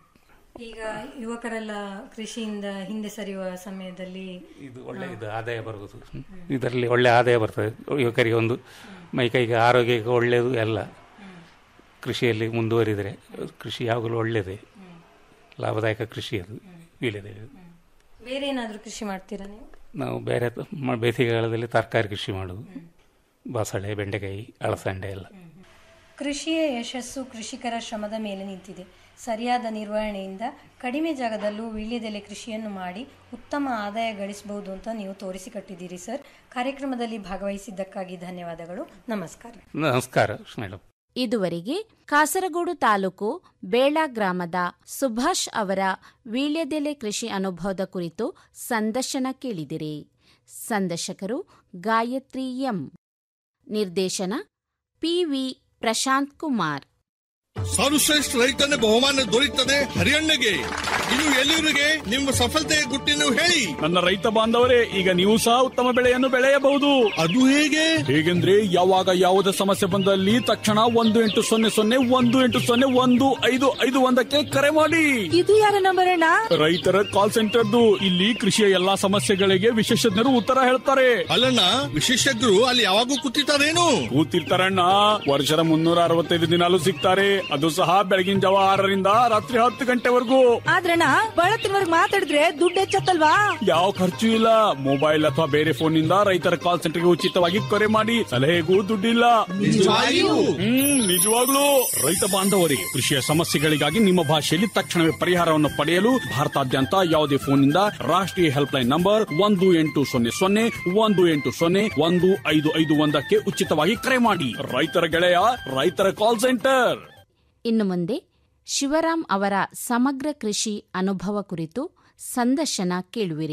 ಈಗ ಯುವಕರೆಲ್ಲ ಕೃಷಿಯಿಂದ ಹಿಂದೆ ಸರಿಯುವ ಸಮಯದಲ್ಲಿ ಇದು ಒಳ್ಳೆ ಇದು ಆದಾಯ ಬರುವುದು ಇದರಲ್ಲಿ ಒಳ್ಳೆ ಆದಾಯ ಬರ್ತದೆ ಯುವಕರಿಗೆ ಒಂದು ಮೈ ಕೈಗೆ ಆರೋಗ್ಯಕ್ಕೆ ಒಳ್ಳೆಯದು ಎಲ್ಲ ಕೃಷಿಯಲ್ಲಿ ಮುಂದುವರಿದರೆ ಕೃಷಿ ಯಾವಾಗಲೂ ಒಳ್ಳೆಯದೇ ಲಾಭದಾಯಕ ಕೃಷಿ ಅದು ವೀಳ್ಯದೆಲೆ ಬೇರೆ ಏನಾದರೂ ಕೃಷಿ ಮಾಡ್ತೀರಾ ನೀವು ನಾವು ಬೇರೆ ತ- ಮ- ಬೇಸಿಗೆಗಾಲದಲ್ಲಿ ತರಕಾರಿ ಕೃಷಿ ಮಾಡೋದು ಬಸಳೆ ಬೆಂಡೆಕಾಯಿ ಅಳಸಂಡೆ ಎಲ್ಲ ಕೃಷಿಯ ಯಶಸ್ಸು ಕೃಷಿಕರ ಶ್ರಮದ ಮೇಲೆ ನಿಂತಿದೆ ಸರಿಯಾದ ನಿರ್ವಹಣೆಯಿಂದ ಕಡಿಮೆ ಜಾಗದಲ್ಲೂ ವೀಳ್ಯದೆಲೆ ಕೃಷಿಯನ್ನು ಮಾಡಿ ಉತ್ತಮ ಆದಾಯ ಗಳಿಸಬಹುದು ಅಂತ ನೀವು ತೋರಿಸಿಕೊಟ್ಟಿದ್ದೀರಿ ಸರ್ ಕಾರ್ಯಕ್ರಮದಲ್ಲಿ ಭಾಗವಹಿಸಿದ್ದಕ್ಕಾಗಿ ಧನ್ಯವಾದಗಳು ನಮಸ್ಕಾರ ನಮಸ್ಕಾರ ಮೇಡಮ್ ಇದುವರೆಗೆ ಕಾಸರಗೋಡು ತಾಲೂಕು ಬೇಳ ಗ್ರಾಮದ ಸುಭಾಷ್ ಅವರ ವೀಳ್ಯದೆಲೆ ಕೃಷಿ ಅನುಭವದ ಕುರಿತು ಸಂದರ್ಶನ ಕೇಳಿದಿರಿ ಸಂದರ್ಶಕರು ಗಾಯತ್ರಿ ಎಂ ನಿರ್ದೇಶನ ಪಿವಿ ಪ್ರಶಾಂತ್ ಕುಮಾರ್ ಸರ್ವಶ್ರೇಷ್ಠ ರೈತನ ಬಹುಮಾನ ದೊರೆಯುತ್ತದೆ ಹರಿಯಣ್ಣಗೆ ಇನ್ನು ಎಲ್ಲಿವರಿಗೆ ನಿಮ್ಮ ಸಫಲತೆಯ ಗುಟ್ಟಿನ ಹೇಳಿ ನನ್ನ ರೈತ ಬಾಂಧವರೇ ಈಗ ನೀವು ಸಹ ಉತ್ತಮ ಬೆಳೆಯನ್ನು ಬೆಳೆಯಬಹುದು ಅದು ಹೇಗೆ ಹೇಗೆಂದ್ರೆ ಯಾವಾಗ ಯಾವುದೇ ಸಮಸ್ಯೆ ಬಂದಲ್ಲಿ ತಕ್ಷಣ ಒಂದು ಎಂಟು ಸೊನ್ನೆ ಸೊನ್ನೆ ಒಂದು ಎಂಟು ಸೊನ್ನೆ ಒಂದು ಐದು ಐದು ಒಂದಕ್ಕೆ ಕರೆ ಮಾಡಿ ಇದು ಯಾರ ನಂಬರ್ ಅಣ್ಣ ರೈತರ ಕಾಲ್ ಸೆಂಟರ್ದು ಇಲ್ಲಿ ಕೃಷಿಯ ಎಲ್ಲಾ ಸಮಸ್ಯೆಗಳಿಗೆ ವಿಶೇಷಜ್ಞರು ಉತ್ತರ ಹೇಳ್ತಾರೆ ಅಲ್ಲಣ್ಣ ವಿಶೇಷಜ್ಞರು ಅಲ್ಲಿ ಯಾವಾಗೂ ಕೂತಿರ್ತಾರೇನು ಕೂತಿರ್ತಾರಣ್ಣ ವರ್ಷದ ಮುನ್ನೂರ ಅರವತ್ತೈದು ದಿನಾಲು ಸಿಗ್ತಾರೆ ಅದು ಸಹ ಬೆಳಗಿನ ಜಾವ ಆರರಿಂದ ರಾತ್ರಿ ಹತ್ತು ಗಂಟೆವರೆಗೂ ಆದ್ರಣ್ಣ ಬಳತ್ತಿನವರ್ಗ್ ಮಾತಾಡಿದ್ರೆ ದುಡ್ಡು ಹೆಚ್ಚತ್ತಲ್ವಾ ಯಾವ ಖರ್ಚು ಇಲ್ಲ ಮೊಬೈಲ್ ಅಥವಾ ಬೇರೆ ಫೋನ್ ನಿಂದ ರೈತರ ಕಾಲ್ ಸೆಂಟರ್ಗೆ ಉಚಿತವಾಗಿ ಕರೆ ಮಾಡಿ ಸಲಹೆಗೂ ದುಡ್ಡಿಲ್ಲ ನಿಜವಾಗಿಯೂ? ಹ್ಮ್ ನಿಜವಾಗ್ಲೂ ರೈತ ಬಾಂಧವರಿಗೆ ಕೃಷಿಯ ಸಮಸ್ಯೆಗಳಿಗಾಗಿ ನಿಮ್ಮ ಭಾಷೆಯಲ್ಲಿ ತಕ್ಷಣವೇ ಪರಿಹಾರವನ್ನು ಪಡೆಯಲು ಭಾರತಾದ್ಯಂತ ಯಾವುದೇ ಫೋನ್ ನಿಂದ ರಾಷ್ಟ್ರೀಯ ಹೆಲ್ಪ್ ಲೈನ್ ನಂಬರ್ ಒಂದು ಎಂಟು ಸೊನ್ನೆ ಸೊನ್ನೆ ಒಂದು ಎಂಟು ಸೊನ್ನೆ ಒಂದು ಐದು ಐದು ಒಂದಕ್ಕೆ ಉಚಿತವಾಗಿ ಕರೆ ಮಾಡಿ ರೈತರ ಗೆಳೆಯ ರೈತರ ಕಾಲ್ ಸೆಂಟರ್ ಇನ್ನು ಮುಂದೆ ಶಿವರಾಮ್ ಅವರ ಸಮಗ್ರ ಕೃಷಿ ಅನುಭವ ಕುರಿತು ಸಂದರ್ಶನ ಕೇಳುವಿರಿ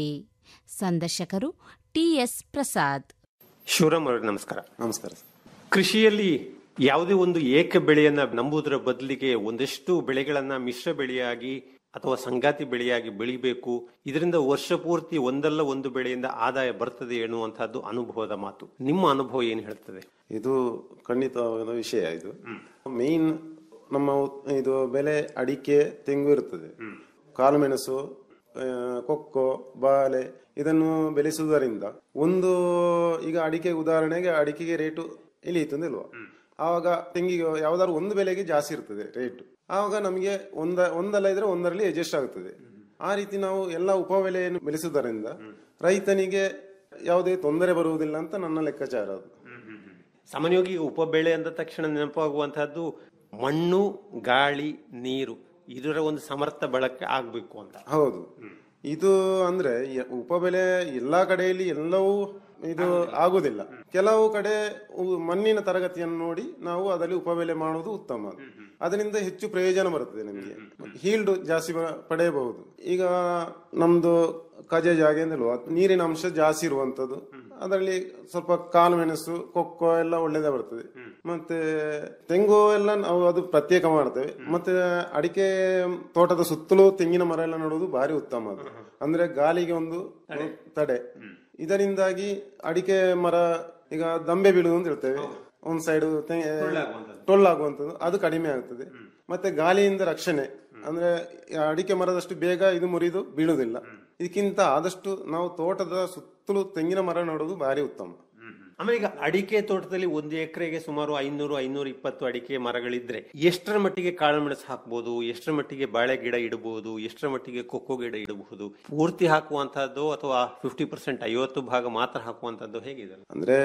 ಸಂದರ್ಶಕರು ಟಿಎಸ್ ಪ್ರಸಾದ್ ಶಿವರಾಮ್ ಅವರೇ ನಮಸ್ಕಾರ ನಮಸ್ಕಾರ ಕೃಷಿಯಲ್ಲಿ ಯಾವುದೇ ಒಂದು ಏಕ ಬೆಳೆಯನ್ನ ನಂಬುವುದರ ಬದಲಿಗೆ ಒಂದಷ್ಟು ಬೆಳೆಗಳನ್ನ ಮಿಶ್ರ ಬೆಳೆಯಾಗಿ ಅಥವಾ ಸಂಗಾತಿ ಬೆಳೆಯಾಗಿ ಬೆಳಿಬೇಕು ಇದರಿಂದ ವರ್ಷ ಪೂರ್ತಿ ಒಂದಲ್ಲ ಒಂದು ಬೆಳೆಯಿಂದ ಆದಾಯ ಬರ್ತದೆ ಎನ್ನುವಂತಹದ್ದು ಅನುಭವದ ಮಾತು ನಿಮ್ಮ ಅನುಭವ ಏನು ಹೇಳ್ತದೆ ಇದು ಖಂಡಿತವಾದ ವಿಷಯ ಇದು ಮೇನ್ ನಮ್ಮ ಉತ್- ಇದು ಬೆಲೆ ಅಡಿಕೆ ತೆಂಗು ಇರ್ತದೆ ಕಾಳುಮೆಣಸು ಆ, ಕೊಕ್ಕೋ ಬಾಳೆ ಇದನ್ನು ಬೆಳೆಸುವುದರಿಂದ ಒಂದು ಈಗ ಅಡಿಕೆ ಉದಾಹರಣೆಗೆ ಅಡಿಕೆಗೆ ರೇಟು ಇಳಿಯಿತು ಇಲ್ವಾ ಆವಾಗ ತೆಂಗಿಗೆ ಯಾವ್ದಾದ್ರು ಒಂದು ಬೆಲೆಗೆ ಜಾಸ್ತಿ ಇರ್ತದೆ ರೇಟು ಆವಾಗ ನಮಗೆ ಒಂದ ಒಂದಲ್ಲ ಇದ್ರೆ ಒಂದರಲ್ಲಿ ಅಡ್ಜಸ್ಟ್ ಆಗುತ್ತದೆ ಆ ರೀತಿ ನಾವು ಎಲ್ಲ ಉಪಬೆಲೆಯನ್ನು ಬೆಳೆಸುವುದರಿಂದ ರೈತನಿಗೆ ಯಾವುದೇ ತೊಂದರೆ ಬರುವುದಿಲ್ಲ ಅಂತ ನನ್ನ ಲೆಕ್ಕಾಚಾರ ಅದು ಸಾಮಾನ್ಯವಾಗಿ ಈಗ ಉಪಬೆಳೆ ಅಂದ ತಕ್ಷಣ ನೆನಪಾಗುವಂತಹದ್ದು ಮಣ್ಣು ಗಾಳಿ ನೀರು ಇದರ ಒಂದು ಸಮರ್ಥ ಬಳಕೆ ಆಗ್ಬೇಕು ಅಂತ ಹೌದು ಇದು ಅಂದ್ರೆ ಯ- ಉಪಬೆಲೆ ಎಲ್ಲಾ ಕಡೆಯಲ್ಲಿ ಎಲ್ಲವೂ ಇದು ಆಗುದಿಲ್ಲ ಕೆಲವು ಕಡೆ ಉ- ಮಣ್ಣಿನ ತರಗತಿಯನ್ನು ನೋಡಿ ನಾವು ಅದರಲ್ಲಿ ಉಪಬೆಲೆ ಮಾಡುವುದು ಉತ್ತಮ ಅದರಿಂದ ಹೆಚ್ಚು ಪ್ರಯೋಜನ ಬರುತ್ತದೆ ನಮಗೆ ಹೀಲ್ಡ್ ಜಾಸ್ತಿ ಬ- ಪಡೆಯಬಹುದು ಈಗ ನಮ್ದು ಕಜೆ ಜಾಗ ಎಂದಲ್ವಾ ನೀರಿನ ಅಂಶ ಜಾಸ್ತಿ ಇರುವಂತದ್ದು ಅದರಲ್ಲಿ ಸ್ವಲ್ಪ ಕಾಳು ಮೆಣಸು ಕೊಕ್ಕೋ ಎಲ್ಲ ಒಳ್ಳೇದೇ ಬರ್ತದೆ ಮತ್ತೆ ತೆಂಗು ಎಲ್ಲ ನಾವು ಅದು ಪ್ರತ್ಯೇಕ ಮಾಡ್ತೇವೆ ಮತ್ತೆ ಅಡಿಕೆ ತೋಟದ ಸುತ್ತಲೂ ತೆಂಗಿನ ಮರ ಎಲ್ಲ ನೆಡುವುದು ಭಾರಿ ಉತ್ತಮ ಅದು ಅಂದ್ರೆ ಗಾಳಿಗೆ ಒಂದು ತಡೆ ಇದರಿಂದಾಗಿ ಅಡಿಕೆ ಮರ ಈಗ ದಂಬೆ ಬೀಳುವುದು ಅಂತ ಹೇಳ್ತೇವೆ ಒಂದ್ ಸೈಡ್ ಟೊಳ್ಳಾಗುವಂಥದ್ದು ಅದು ಕಡಿಮೆ ಆಗ್ತದೆ ಮತ್ತೆ ಗಾಳಿಯಿಂದ ರಕ್ಷಣೆ ಅಂದ್ರೆ ಅಡಿಕೆ ಮರದಷ್ಟು ಬೇಗ ಇದು ಮುರಿದು ಬೀಳುವುದಿಲ್ಲ ಇದಕ್ಕಿಂತ ಆದಷ್ಟು ನಾವು ತೋಟದ ಸುತ್ತಲೂ ತೆಂಗಿನ ಮರ ನೆಡೋದು ಭಾರಿ ಉತ್ತಮ ಆಮೇಲೆ ಈಗ ಅಡಿಕೆ ತೋಟದಲ್ಲಿ ಒಂದು ಎಕರೆಗೆ ಸುಮಾರು ಐನೂರು ಐನೂರ ಇಪ್ಪತ್ತು ಅಡಿಕೆ ಮರಗಳಿದ್ರೆ ಎಷ್ಟರ ಮಟ್ಟಿಗೆ ಕಾಳುಮೆಣಸು ಹಾಕ್ಬೋದು ಎಷ್ಟರ ಮಟ್ಟಿಗೆ ಬಾಳೆ ಗಿಡ ಇಡಬಹುದು ಎಷ್ಟರ ಮಟ್ಟಿಗೆ ಕೊಕ್ಕೋ ಗಿಡ ಇಡಬಹುದು ಪೂರ್ತಿ ಹಾಕುವಂತಹದ್ದು ಅಥವಾ ಫಿಫ್ಟಿ ಪರ್ಸೆಂಟ್ ಐವತ್ತು ಭಾಗ ಮಾತ್ರ ಹಾಕುವಂತದ್ದು ಹೇಗಿದೆ ಅಂದ್ರೆ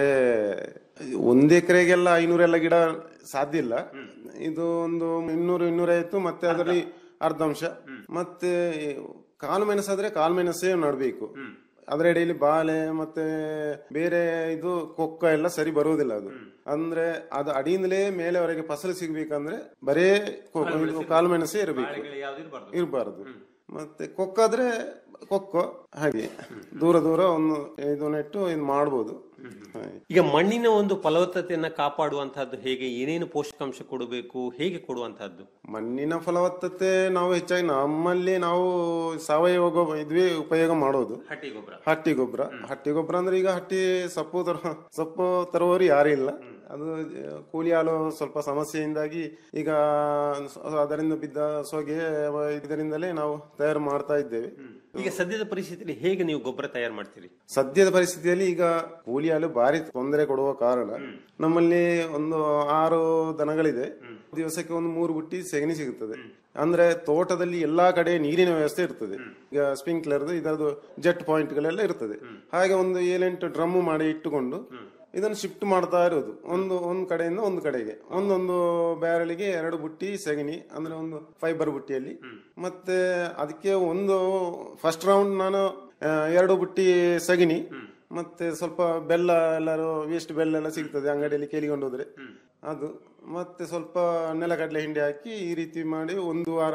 ಒಂದ್ ಎಕರೆಗೆಲ್ಲ ಐನೂರೆಲ್ಲ ಗಿಡ ಸಾಧ್ಯ ಇಲ್ಲ ಇದು ಒಂದು ಇನ್ನೂರು ಇನ್ನೂರೈವತ್ತು ಮತ್ತೆ ಅದರಲ್ಲಿ ಅರ್ಧಾಂಶ ಮತ್ತೆ ಕಾಳು ಮೆಣಸಾದ್ರೆ ಕಾಳು ಮೆಣಸೇ ನಡಬೇಕು ಅದರ ಇಡೆಯಲ್ಲಿ ಬಾಳೆ ಮತ್ತೆ ಬೇರೆ ಇದು ಕೊಕ್ಕ ಎಲ್ಲ ಸರಿ ಬರುವುದಿಲ್ಲ ಅದು ಅಂದ್ರೆ ಅದು ಅಡಿಯಿಂದಲೇ ಮೇಲೆವರೆಗೆ ಫಸಲು ಸಿಗ್ಬೇಕಂದ್ರೆ ಬರೇ ಕೊ- ಇದು ಕಾಳು ಮೆಣಸೇ ಇರಬೇಕು ಇರಬಾರದು ಮತ್ತೆ ಕೊಕ್ಕಾದ್ರೆ ಕೊಕ್ಕೋ ಹಾಗೆ ದೂರ ದೂರ ಒಂದು ಇದು ನೆಟ್ಟು ಇದು ಮಾಡ್ಬೋದು ಹಾಗೆ. ಈಗ ಮಣ್ಣಿನ ಒಂದು ಫಲವತ್ತತೆಯನ್ನ ಕಾಪಾಡುವಂತಹದ್ದು ಹೇಗೆ ಏನೇನು ಪೋಷಕಾಂಶ ಕೊಡಬೇಕು ಹೇಗೆ ಕೊಡುವಂತಹದ್ದು ಮಣ್ಣಿನ ಫಲವತ್ತತೆ ನಾವು ಹೆಚ್ಚಾಗಿ ನಮ್ಮಲ್ಲಿ ನಾವು ಸಾವಯವ ಗೊ- ಇದುವೇ ಉಪಯೋಗ ಮಾಡೋದು ಹಟ್ಟಿ ಗೊಬ್ಬರ ಹಟ್ಟಿ ಗೊಬ್ಬರ ಹಟ್ಟಿ ಗೊಬ್ಬರ ಅಂದ್ರೆ ಈಗ ಹಟ್ಟಿ ಸೊಪ್ಪು ತರ ಸೊಪ್ಪು ತರುವವರು ಯಾರು ಇಲ್ಲ ಅದು ಆ, ಕೂಲಿ ಹಾಲು ಸ್ವಲ್ಪ ಸಮಸ್ಯೆಯಿಂದಾಗಿ ಈಗ ಸ- ಅದರಿಂದ ಬಿದ್ದ ಸೊಗೆ ಅವ ಇದರಿಂದಲೇ ನಾವು ತಯಾರು ಮಾಡ್ತಾ ಇದ್ದೇವೆ ಈಗ ಸದ್ಯದ ಪರಿಸ್ಥಿತಿಯಲ್ಲಿ ಹೇಗೆ ನೀವು ಗೊಬ್ಬರ ತಯಾರು ಮಾಡ್ತೀರಿ ಸದ್ಯದ ಪರಿಸ್ಥಿತಿಯಲ್ಲಿ ಈಗ ಕೂಲಿ ಹಾಲು ಭಾರಿ ತೊಂದರೆ ಕೊಡುವ ಕಾರಣ ನಮ್ಮಲ್ಲಿ ಒಂದು ಆರು ದನಗಳಿದೆ ದಿವಸಕ್ಕೆ ಒಂದು ಮೂರು ಬುಟ್ಟಿ ಸೆಗಣಿ ಸಿಗುತ್ತದೆ ಅಂದ್ರೆ ತೋಟದಲ್ಲಿ ಎಲ್ಲಾ ಕಡೆ ನೀರಿನ ವ್ಯವಸ್ಥೆ ಇರ್ತದೆ ಈಗ ಸ್ಪ್ರಿಂಕ್ಲರ್ ಇದರದು ಜೆಟ್ ಪಾಯಿಂಟ್ ಗಳೆಲ್ಲ ಇರ್ತದೆ ಹಾಗೆ ಒಂದು ಏಳೆಂಟು ಡ್ರಮ್ ಮಾಡಿ ಇಟ್ಟುಕೊಂಡು ಇದನ್ನು ಶಿಫ್ಟ್ ಮಾಡ್ತಾ ಇರೋದು ಒಂದು ಒಂದು ಕಡೆಯಿಂದ ಒಂದು ಕಡೆಗೆ ಒಂದೊಂದು ಬ್ಯಾರಳಿಗೆ ಎರಡು ಬುಟ್ಟಿ ಸೆಗಣಿ ಅಂದ್ರೆ ಒಂದು ಫೈಬರ್ ಬುಟ್ಟಿಯಲ್ಲಿ ಮತ್ತೆ ಅದಕ್ಕೆ ಒಂದು ಫಸ್ಟ್ ರೌಂಡ್ ನಾನು ಆ, ಎರಡು ಬುಟ್ಟಿ ಸಗಣಿ ಮತ್ತೆ ಸ್ವಲ್ಪ ಬೆಲ್ಲ ಎಲ್ಲರೂ ವೇಸ್ಟ್ ಬೆಲ್ಲ ಎಲ್ಲ ಸಿಗ್ತದೆ ಅಂಗಡಿಯಲ್ಲಿ ಕೇಳಿಕೊಂಡು ಹೋದ್ರೆ ಅದು ಮತ್ತೆ ಸ್ವಲ್ಪ ನೆಲಗಡಲೆ ಹಿಂಡಿ ಹಾಕಿ ಈ ರೀತಿ ಮಾಡಿ ಒಂದು ವಾರ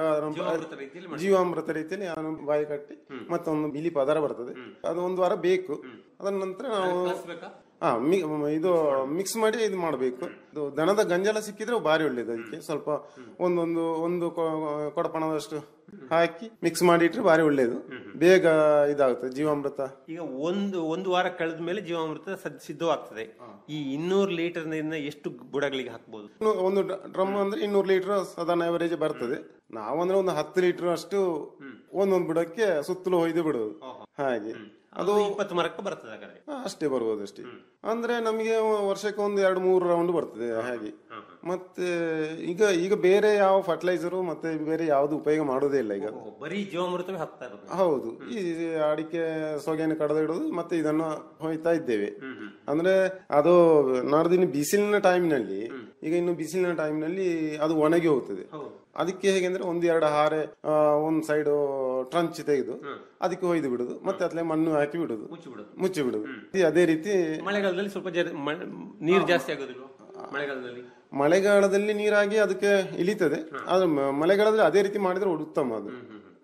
ಆರಂಭ- ಜೀವಾಮೃತ ರೀತಿಯಲ್ಲಿ ನಾನು ಬಾಯಿ ಕಟ್ಟಿ ಮತ್ತೊಂದು ಬಿಳಿ ಪದಾರ ಬರ್ತದೆ ಅದು ಒಂದು ವಾರ ಬೇಕು ಅದರ ನಂತರ ನಾವು ಹಾ ಮಿ- ಇದು ಮಿಕ್ಸ್ ಮಾಡಿ ಇದು ಮಾಡಬೇಕು ಇದು ದನದ ಗಂಜಲ ಸಿಕ್ಕಿದ್ರೆ ಭಾರಿ ಒಳ್ಳೇದು ಅದಕ್ಕೆ ಸ್ವಲ್ಪ ಒಂದೊಂದು ಒಂದು ಕೊ- ಕೊಡಪಣದಷ್ಟು ಹಾಕಿ ಮಿಕ್ಸ್ ಮಾಡಿ ಇಟ್ರೆ ಭಾರಿ ಒಳ್ಳೇದು ಬೇಗ ಇದಾಗುತ್ತೆ ಜೀವಾಮೃತ ಈಗ ಒಂದು ಒಂದು ವಾರ ಕಳೆದ ಮೇಲೆ ಜೀವಾಮೃತ ಸದ್- ಸಿದ್ಧವಾಗ್ತದೆ ಈ ಇನ್ನೂರು ಲೀಟರ್ ನೀರನ್ನ ಎಷ್ಟು ಬುಡಗಳಿಗೆ ಹಾಕ್ಬೋದು ಇನ್ನು ಒಂದು ಡ್ರಮ್ ಅಂದ್ರೆ ಇನ್ನೂರು ಲೀಟರ್ ಸಾಧಾರಣ ಅವರೇಜ್ ಬರ್ತದೆ ನಾವಂದ್ರೆ ಒಂದು ಹತ್ತು ಲೀಟರ್ ಅಷ್ಟು ಒಂದೊಂದು ಬುಡಕ್ಕೆ ಸುತ್ತಲೂ ಹೊಯ್ದು ಬಿಡುವುದು ಹಾಗೆ ಅದು ಇಪ್ಪತ್ತು ಮರಕ್ಕೆ ಬರ್ತದೆ ಹಾಗಾದ್ರೆ ಹಾ, ಅಷ್ಟೇ ಬರ್ಬೋದು ಅಷ್ಟೇ ಅಂದ್ರೆ ನಮಗೆ ವರ್ಷಕ್ಕೆ ಒಂದು ಎರಡು ಮೂರು ರೌಂಡ್ ಬರ್ತದೆ ಹಾಗೆ ಮತ್ತೆ ಈಗ ಈಗ ಬೇರೆ ಯಾವ ಫರ್ಟಿಲೈಸರು ಮತ್ತೆ ಬೇರೆ ಯಾವ್ದು ಉಪಯೋಗ ಮಾಡೋದೇ ಇಲ್ಲ ಈಗ ಬರೀ ಜೀವಾಮೃತವೇ ಹಾಕ್ತಾ ಇರೋದು ಹೌದು ಈ ಅಡಿಕೆ ಸೊಗೆಯನ್ನು ಕಡ್ದು ಇಡೋದು ಮತ್ತೆ ಇದನ್ನು ಹೊಯ್ತಾ ಇದ್ದೇವೆ ಅಂದ್ರೆ ಅದು ನಾಡ್ದಿನ ಬಿಸಿಲಿನ ಟೈಮ್ನಲ್ಲಿ ಈಗ ಇನ್ನು ಬಿಸಿಲಿನ ಟೈಮ್ನಲ್ಲಿ ಅದು ಒಣಗಿ ಹೋಗ್ತದೆ ಅದಕ್ಕೆ ಹೇಗೆಂದ್ರೆ ಒಂದ್ ಎರಡು ಹಾರೆ ಆ, ಒಂದ್ ಸೈಡ್ ಟ್ರಂಚ್ ತೆಗೆದು ಅದಕ್ಕೆ ಹೊಯ್ದು ಬಿಡುದು ಮತ್ತೆ ಅತ್ಲೆ ಮಣ್ಣು ಹಾಕಿ ಬಿಡುದು ಮುಚ್ಚಿ ಬಿಡುದು ಈ ಅದೇ ರೀತಿ ಮಳೆಗಾಲದಲ್ಲಿ ಸ್ವಲ್ಪ ಜರ ಮ- ನೀರು ಜಾಸ್ತಿ ಆಗೋದಿಲ್ವಾ ಮಳೆಗಾಲದಲ್ಲಿ ಮಳೆಗಾಲದಲ್ಲಿ ನೀರಾಗಿ ಅದಕ್ಕೆ ಇಳಿತದೆ ಆದ್ರೆ ಮ- ಮಳೆಗಾಲದಲ್ಲಿ ಅದೇ ರೀತಿ ಮಾಡಿದ್ರೆ ಉತ್ತಮ ಅದು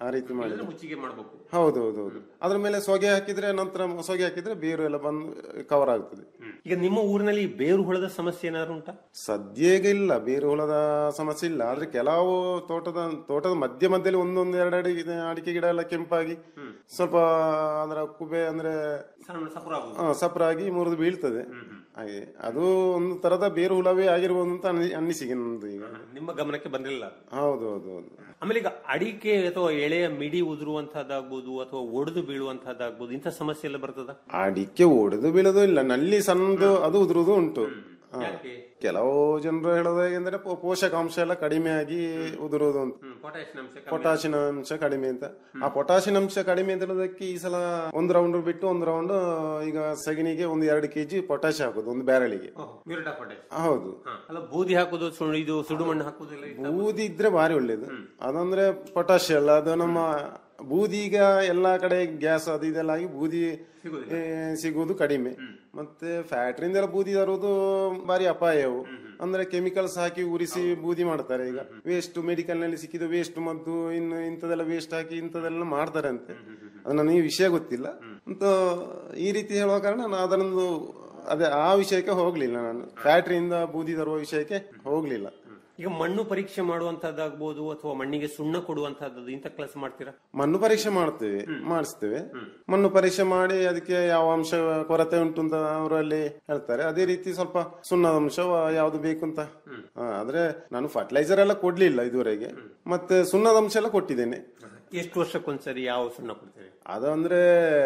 ಆ ರೀತಿ ಮಾಡಿ ಇಲ್ಲದ್ರೆ ಮುಚ್ಚಿಗೆ ಮಾಡಬೇಕು ಹೌದು ಹೌದು ಹೌದು ಅದ್ರ ಮೇಲೆ ಸೊಗೆ ಹಾಕಿದ್ರೆ ನಂತರ ಸೊಗೆ ಹಾಕಿದ್ರೆ ಬೇರು ಎಲ್ಲ ಬಂದು ಕವರ್ ಆಗ್ತದೆ ಈಗ ನಿಮ್ಮ ಊರಿನಲ್ಲಿ ಬೇರು ಹುಳದ ಸಮಸ್ಯೆ ಏನಾದ್ರು ಉಂಟಾ ಸದ್ಯಗ ಇಲ್ಲ ಬೇರು ಹುಳದ ಸಮಸ್ಯೆ ಇಲ್ಲ ಆದ್ರೆ ಕೆಲವು ತೋಟದ ತೋಟದ ಮಧ್ಯ ಮಧ್ಯದಲ್ಲಿ ಒಂದೊಂದು ಎರಡು ಅಡಿಕೆ ಅಡಿಕೆ ಗಿಡ ಎಲ್ಲ ಕೆಂಪಾಗಿ ಸ್ವಲ್ಪ ಅದರ ಕುಬೆ ಅಂದ್ರೆ ಸಣ್ಣ ಸಪುರ ಆಗುದು. ಆ, ಸಪ್ರಾಗಿ ಮುರಿದು ಬೀಳ್ತದೆ ಹಾಗೆ ಅದು ಒಂದು ತರದ ಬೇರು ಹುಳವೇ ಆಗಿರ್ಬೋದು ಅಂತ ಅನ್ನಿ- ಅನ್ನಿಸಿಕೆ ನಂದು ಈಗ ನಿಮ್ಮ ಗಮನಕ್ಕೆ ಬಂದಿಲ್ಲ ಹೌದು ಹೌದು ಹೌದು ಆಮೇಲೆ ಈಗ ಅಡಿಕೆ ಅಥವಾ ಎಳೆಯ ಮಿಡಿ ಉದುರುವಂತಹದ್ದಾಗ್ಬೋದು ಅಥವಾ ಒಡೆದು ಬೀಳುವಂತಹದ್ದಾಗ್ಬೋದು ಇಂಥ ಸಮಸ್ಯೆ ಎಲ್ಲ ಬರ್ತದ ಅಡಿಕೆ ಒಡೆದು ಬೀಳೋದು ಇಲ್ಲ ನಲ್ಲಿ ಸಣ್ಣದು ಅದು ಉದುರುದು ಉಂಟು ಹಾ. ಕೆಲವು ಜನರು ಹೇಳೋದು ಹೇಗೆಂದ್ರೆ ಪೋ- ಪೋಷಕಾಂಶ ಎಲ್ಲ ಕಡಿಮೆ ಆಗಿ ಉದುರುವುದು ಅಂತ ಪೊಟ್ಯಾಷಿಯಂ ಅಂಶ ಕಮ್ಮಿ ಪೊಟ್ಯಾಷಿಯಂ ಅಂಶ ಕಡಿಮೆ ಅಂತ ಆ ಪೊಟ್ಯಾಷಿಯಂ ಅಂಶ ಕಡಿಮೆ ಅಂತ ಹೇಳೋದಕ್ಕೆ ಈ ಸಲ ಒಂದು ರೌಂಡ್ ಬಿಟ್ಟು ಒಂದು ರೌಂಡ್ ಈಗ ಸಗಣಿಗೆ ಒಂದು ಎರಡು ಕೆಜಿ ಪೊಟ್ಯಾಷ್ ಹಾಕೋದು ಒಂದು ಬ್ಯಾರಳಿಗೆ ಮ್ಯೂರಿಟ್ ಆಫ್ ಪೊಟ್ಯಾಷ್ ಹೌದು ಅಲ್ಲ ಬೂದಿ ಹಾಕುದು ಸುಣ್ಣು ಇದು ಸುಡು ಮಣ್ಣು ಹಾಕುದಿಲ್ಲ ಬೂದಿ ಇದ್ರೆ ಭಾರಿ ಒಳ್ಳೇದು ಅದಂದ್ರೆ ಪೊಟ್ಯಾಷ್ ಅಲ್ಲ ಅದು ನಮ್ಮ ಬೂದಿ ಈಗ ಎಲ್ಲಾ ಕಡೆ ಗ್ಯಾಸ್ ಅದು ಇದೆಲ್ಲ ಆಗಿ ಬೂದಿ ಏ, ಸಿಗುವುದು ಕಡಿಮೆ ಮತ್ತೆ ಫ್ಯಾಕ್ಟ್ರಿಯಿಂದ ಎಲ್ಲ ಬೂದಿ ತರುವುದು ಭಾರಿ ಅಪಾಯವು ಅಂದ್ರೆ ಕೆಮಿಕಲ್ಸ್ ಹಾಕಿ ಉರಿಸಿ ಬೂದಿ ಮಾಡ್ತಾರೆ ಈಗ ವೇಸ್ಟ್ ಮೆಡಿಕಲ್ ನಲ್ಲಿ ಸಿಕ್ಕಿದ ವೇಸ್ಟ್ ಮದ್ದು ಇನ್ನು ಇಂಥದೆಲ್ಲ ವೇಸ್ಟ್ ಹಾಕಿ ಇಂಥದೆಲ್ಲ ಮಾಡ್ತಾರೆ ಅಂತೆ ಅದು ನನಗೆ ವಿಷಯ ಗೊತ್ತಿಲ್ಲ ಅಂತ ಈ ರೀತಿ ಹೇಳುವ ಕಾರಣ ನಾನು ಅದನ್ನೊಂದು ಅದೇ ಆ ವಿಷಯಕ್ಕೆ ಹೋಗ್ಲಿಲ್ಲ ನಾನು ಫ್ಯಾಕ್ಟ್ರಿಯಿಂದ ಬೂದಿ ತರುವ ವಿಷಯಕ್ಕೆ ಹೋಗ್ಲಿಲ್ಲ ಈಗ ಮಣ್ಣು ಪರೀಕ್ಷೆ ಮಾಡುವಂತಹದ್ದಾಗ್ಬೋದು ಅಥವಾ ಮಣ್ಣಿಗೆ ಸುಣ್ಣ ಕೊಡುವಂತಹದ್ದು ಇಂಥ ಕೆಲಸ ಮಾಡ್ತೀರಾ ಮಣ್ಣು ಪರೀಕ್ಷೆ ಮಾಡ್ತೇವೆ ಮಾಡಿಸ್ತೇವೆ ಮಣ್ಣು ಪರೀಕ್ಷೆ ಮಾಡಿ ಅದಕ್ಕೆ ಯಾವ ಅಂಶ ಕೊರತೆ ಉಂಟು ಅಂತ ಅವರಲ್ಲಿ ಹೇಳ್ತಾರೆ ಅದೇ ರೀತಿ ಸ್ವಲ್ಪ ಸುಣ್ಣದ ಅಂಶ ಯಾವ್ದು ಬೇಕು ಅಂತ ಹಾ, ಆದ್ರೆ ನಾನು ಫರ್ಟಿಲೈಸರ್ ಎಲ್ಲ ಕೊಡ್ಲಿಲ್ಲ ಇದುವರೆಗೆ ಮತ್ತೆ ಸುಣ್ಣದ ಅಂಶ ಎಲ್ಲ ಕೊಟ್ಟಿದ್ದೇನೆ ಎಷ್ಟು ವರ್ಷಕ್ಕೊಂದ್ಸರಿ ಯಾವ ಸುಣ್ಣ ಕೊಡ್ತೀರಿ ಅದು ಅಂದ್ರೆ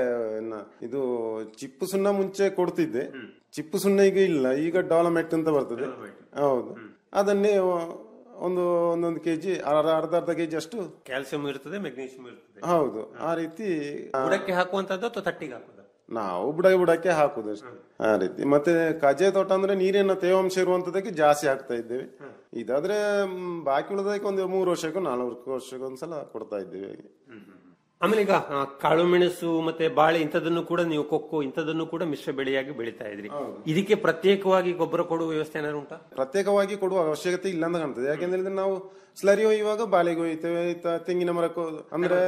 ನ- ಇದು ಚಿಪ್ಪು ಸುಣ್ಣ ಮುಂಚೆ ಕೊಡ್ತಿದ್ದೆ ಚಿಪ್ಪು ಸುಣ್ಣ ಈಗ ಇಲ್ಲ ಈಗ ಡಾಲಮೆಟ್ ಅಂತ ಬರ್ತದೆ ಹೌದು ಅದನ್ನೇ ಒಂದು ಒಂದೊಂದು ಕೆಜಿ ಅರ್ಧ ಅರ್ಧ ಅರ್ಧ ಕೆಜಿ ಅಷ್ಟು ಕ್ಯಾಲ್ಸಿಯಂ ಇರ್ತದೆ ಮೆಗ್ನೀಷಿಯಂ ಇರ್ತದೆ ಹೌದು ಆ ರೀತಿ ಆ, ಬುಡಕ್ಕೆ ಹಾಕುವಂತದ್ದು ಅಥವಾ ತಟ್ಟಿಗೆ ಹಾಕುದ ನಾವು ಬುಡ ಬುಡಕ್ಕೆ ಹಾಕುದು ಅಷ್ಟೇ ಆ ರೀತಿ ಮತ್ತೆ ಕಜೆ ತೋಟ ಅಂದ್ರೆ ನೀರಿನ ತೇವಾಂಶ ಇರುವಂತದಕ್ಕೆ ಜಾಸ್ತಿ ಹಾಕ್ತಾ ಇದ್ದೇವೆ ಇದಾದ್ರೆ ಮ್, ಬಾಕಿ ಉಳಿದಕ್ಕೆ ಒಂದು ಮೂರು ವರ್ಷಕ್ಕೂ ನಾಲ್ಕು ವರ್ಷಕ್ಕೂ ಒಂದ್ಸಲ ಕೊಡ್ತಾ ಇದ್ದೇವೆ ಹಾಗೆ ಆಮೇಲೆ ಈಗ ಆ, ಕಾಳು ಮೆಣಸು ಮತ್ತೆ ಬಾಳೆ ಇಂಥದನ್ನು ಕೂಡ ನೀವು ಕೊಕ್ಕೋ ಇಂಥದನ್ನು ಕೂಡ ಮಿಶ್ರ ಬೆಳೆಯಾಗಿ ಬೆಳೀತಾ ಇದ್ರಿ ಇದಕ್ಕೆ ಪ್ರತ್ಯೇಕವಾಗಿ ಗೊಬ್ಬರ ಕೊಡುವ ವ್ಯವಸ್ಥೆ ಏನಾದ್ರು ಉಂಟಾ ಪ್ರತ್ಯೇಕವಾಗಿ ಕೊಡುವ ಅವಶ್ಯಕತೆ ಇಲ್ಲ ಅಂತ ಕಾಣ್ತದೆ ಯಾಕೆಂದ್ರೆ ನಾವು ಸ್ಲರಿ ಒಯ್ಯುವಾಗ ಬಾಳೆಗೆ ಒಯ್ತೇವೆ ಇತ್ತ ತೆಂಗಿನ ಮರಕ್ಕೆ ಹೋದ್- ಅಂದ್ರೆ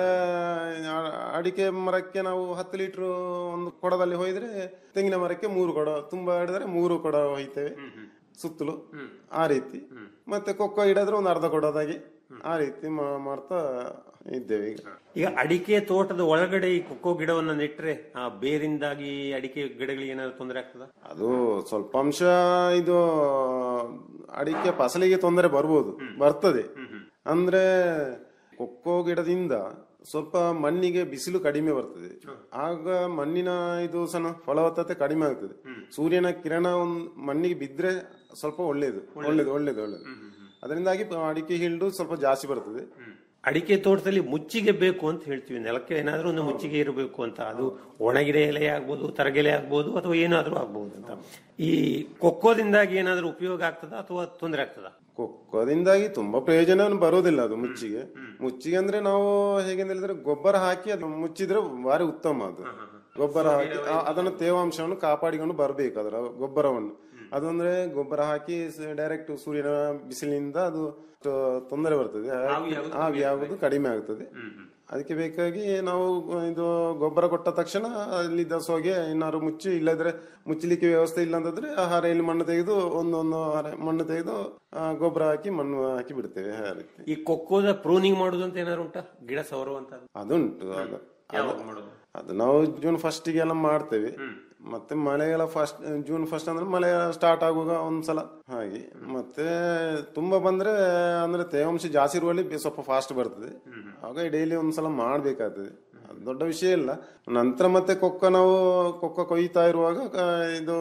ಆ- ಅಡಿಕೆ ಮರಕ್ಕೆ ನಾವು ಹತ್ತು ಲೀಟರ್ ಒಂದು ಕೊಡದಲ್ಲಿ ಹೊಯ್ದ್ರೆ ತೆಂಗಿನ ಮರಕ್ಕೆ ಮೂರು ಕೊಡ ತುಂಬಾ ಹಿಡಿದ್ರೆ ಮೂರು ಕೊಡ ಒಯ್ತೇವೆ ಸುತ್ತಲೂ ಆ ರೀತಿ ಮತ್ತೆ ಕೊಕ್ಕೋ ಹಿಡಿದ್ರೆ ಒಂದು ಅರ್ಧ ಕೊಡೋದಾಗಿ ಆ ರೀತಿ ಮಾ- ಮಾಡ್ತಾ ಇದ್ದೇವೆ ಈಗ ಈಗ ಅಡಿಕೆ ತೋಟದ ಒಳಗಡೆ ಈ ಕೊಕ್ಕೋ ಗಿಡವನ್ನ ನೆಟ್ರೆ ಆ ಬೇರಿಂದಾಗಿ ಅಡಿಕೆ ಗಿಡಗಳಿಗೆ ಏನಾದ್ರು ತೊಂದರೆ ಆಗ್ತದ ಅದು ಸ್ವಲ್ಪ ಅಂಶ ಇದು ಅಡಿಕೆ ಫಸಲಿಗೆ ತೊಂದರೆ ಬರ್ಬೋದು ಬರ್ತದೆ ಅಂದ್ರೆ ಕೊಕ್ಕೋ ಗಿಡದಿಂದ ಸ್ವಲ್ಪ ಮಣ್ಣಿಗೆ ಬಿಸಿಲು ಕಡಿಮೆ ಬರ್ತದೆ ಆಗ ಮಣ್ಣಿನ ಇದು ಸಹ ಫಲವತ್ತತೆ ಕಡಿಮೆ ಆಗ್ತದೆ ಸೂರ್ಯನ ಕಿರಣ ಒಂದ್ ಮಣ್ಣಿಗೆ ಬಿದ್ರೆ ಸ್ವಲ್ಪ ಒಳ್ಳೇದು ಒಳ್ಳೇದು ಒಳ್ಳೇದು ಒಳ್ಳೇದು ಅದರಿಂದಾಗಿ ಅಡಿಕೆ ಹಿಲ್ಡು ಸ್ವಲ್ಪ ಜಾಸ್ತಿ ಬರ್ತದೆ ಅಡಿಕೆ ತೋಟದಲ್ಲಿ ಮುಚ್ಚಿಗೆ ಬೇಕು ಅಂತ ಹೇಳ್ತೀವಿ ನೆಲಕ್ಕೆ ಏನಾದ್ರೂ ಒಂದು ಮುಚ್ಚಿಗೆ ಇರಬೇಕು ಅಂತ ಅದು ಒಣಗಿದ ಎಲೆ ಆಗ್ಬೋದು ತರಗೆಲೆ ಆಗ್ಬೋದು ಅಥವಾ ಏನಾದ್ರೂ ಆಗ್ಬೋದು ಅಂತ ಈ ಕೊಕ್ಕೋದಿಂದಾಗಿ ಏನಾದ್ರೂ ಉಪಯೋಗ ಆಗ್ತದ ಅಥವಾ ತೊಂದರೆ ಆಗ್ತದ ಕೊಕ್ಕೋದಿಂದಾಗಿ ತುಂಬಾ ಪ್ರಯೋಜನ ಬರೋದಿಲ್ಲ ಅದು ಮುಚ್ಚಿಗೆ ಮುಚ್ಚಿಗೆ ಅಂದ್ರೆ ನಾವು ಹೇಗೆ ಅಂತ ಹೇಳಿದ್ರೆ ಗೊಬ್ಬರ ಹಾಕಿ ಅದು ಮುಚ್ಚಿದ್ರೆ ಭಾರಿ ಉತ್ತಮ ಅದು ಗೊಬ್ಬರ ಹಾಕಿ ಆ- ಅದನ್ನ ತೇವಾಂಶವನ್ನು ಕಾಪಾಡಿಕೊಂಡು ಬರಬೇಕು ಅದರ ಗೊಬ್ಬರವನ್ನು ಅದಂದ್ರೆ ಗೊಬ್ಬರ ಹಾಕಿ ಡೈರೆಕ್ಟ್ ಸೂರ್ಯನ ಬಿಸಿಲಿನಿಂದ ಅದು ತ- ತೊಂದರೆ ಬರ್ತದೆ ಆವಿ ಆಗುದು ಕಡಿಮೆ ಆಗ್ತದೆ ಅದಕ್ಕೆ ಬೇಕಾಗಿ ನಾವು ಇದು ಗೊಬ್ಬರ ಕೊಟ್ಟ ತಕ್ಷಣ ಅಲ್ಲಿದ್ದ ಸೋಗೆ ಇನ್ನಾರು ಮುಚ್ಚಿ ಇಲ್ಲದ್ರೆ ಮುಚ್ಚಲಿಕ್ಕೆ ವ್ಯವಸ್ಥೆ ಇಲ್ಲ ಅಂತಂದ್ರೆ ಆ ಹಾರೆಯಲ್ಲಿ ಮಣ್ಣು ತೆಗೆದು ಒಂದೊಂದು ಹಾರೆ ಮಣ್ಣು ತೆಗೆದು ಆ, ಗೊಬ್ಬರ ಹಾಕಿ ಮಣ್ಣು ಹಾಕಿ ಬಿಡ್ತೇವೆ ಆ ರೀತಿ ಈ ಕೊಕ್ಕೋದ ಪ್ರೂನಿಂಗ್ ಮಾಡುದು ಅಂತ ಏನಾದ್ರು ಉಂಟಾ ಗಿಡ ಸವರುವಂತದ್ದು ಅದುಂಟು ಅದು ಯಾವಾಗ ಅದು- ಮಾಡೋದು? ಅದು ನಾವು ಜೂನ್ ಫಸ್ಟಿಗೆಲ್ಲ ಮಾಡ್ತೇವೆ ಮತ್ತೆ ಮಳೆಗೆಲ್ಲ ಫಸ್ಟ್ ಜೂನ್ ಫಸ್ಟ್ ಅಂದ್ರೆ ಮಳೆ ಸ್ಟಾರ್ಟ್ ಆಗುವಾಗ ಒಂದ್ಸಲ ಹಾಗೆ ಮತ್ತೆ ತುಂಬಾ ಬಂದ್ರೆ ಅಂದ್ರೆ ತೇವಾಂಶ ಜಾಸ್ತಿ ಇರುವಲ್ಲಿ ಬೆ- ಸ್ವಲ್ಪ ಫಾಸ್ಟ್ ಬರ್ತದೆ ಆಗ ಡೈಲಿ ಒಂದ್ಸಲ ಮಾಡ್ಬೇಕಾಗ್ತದೆ ಅದು ದೊಡ್ಡ ವಿಷಯ ಇಲ್ಲ ನಂತರ ಮತ್ತೆ ಕೊಕ್ಕ ನಾವು ಕೊಕ್ಕ ಕೊಯ್ತಾ ಇರುವಾಗ ಆ, ಇದು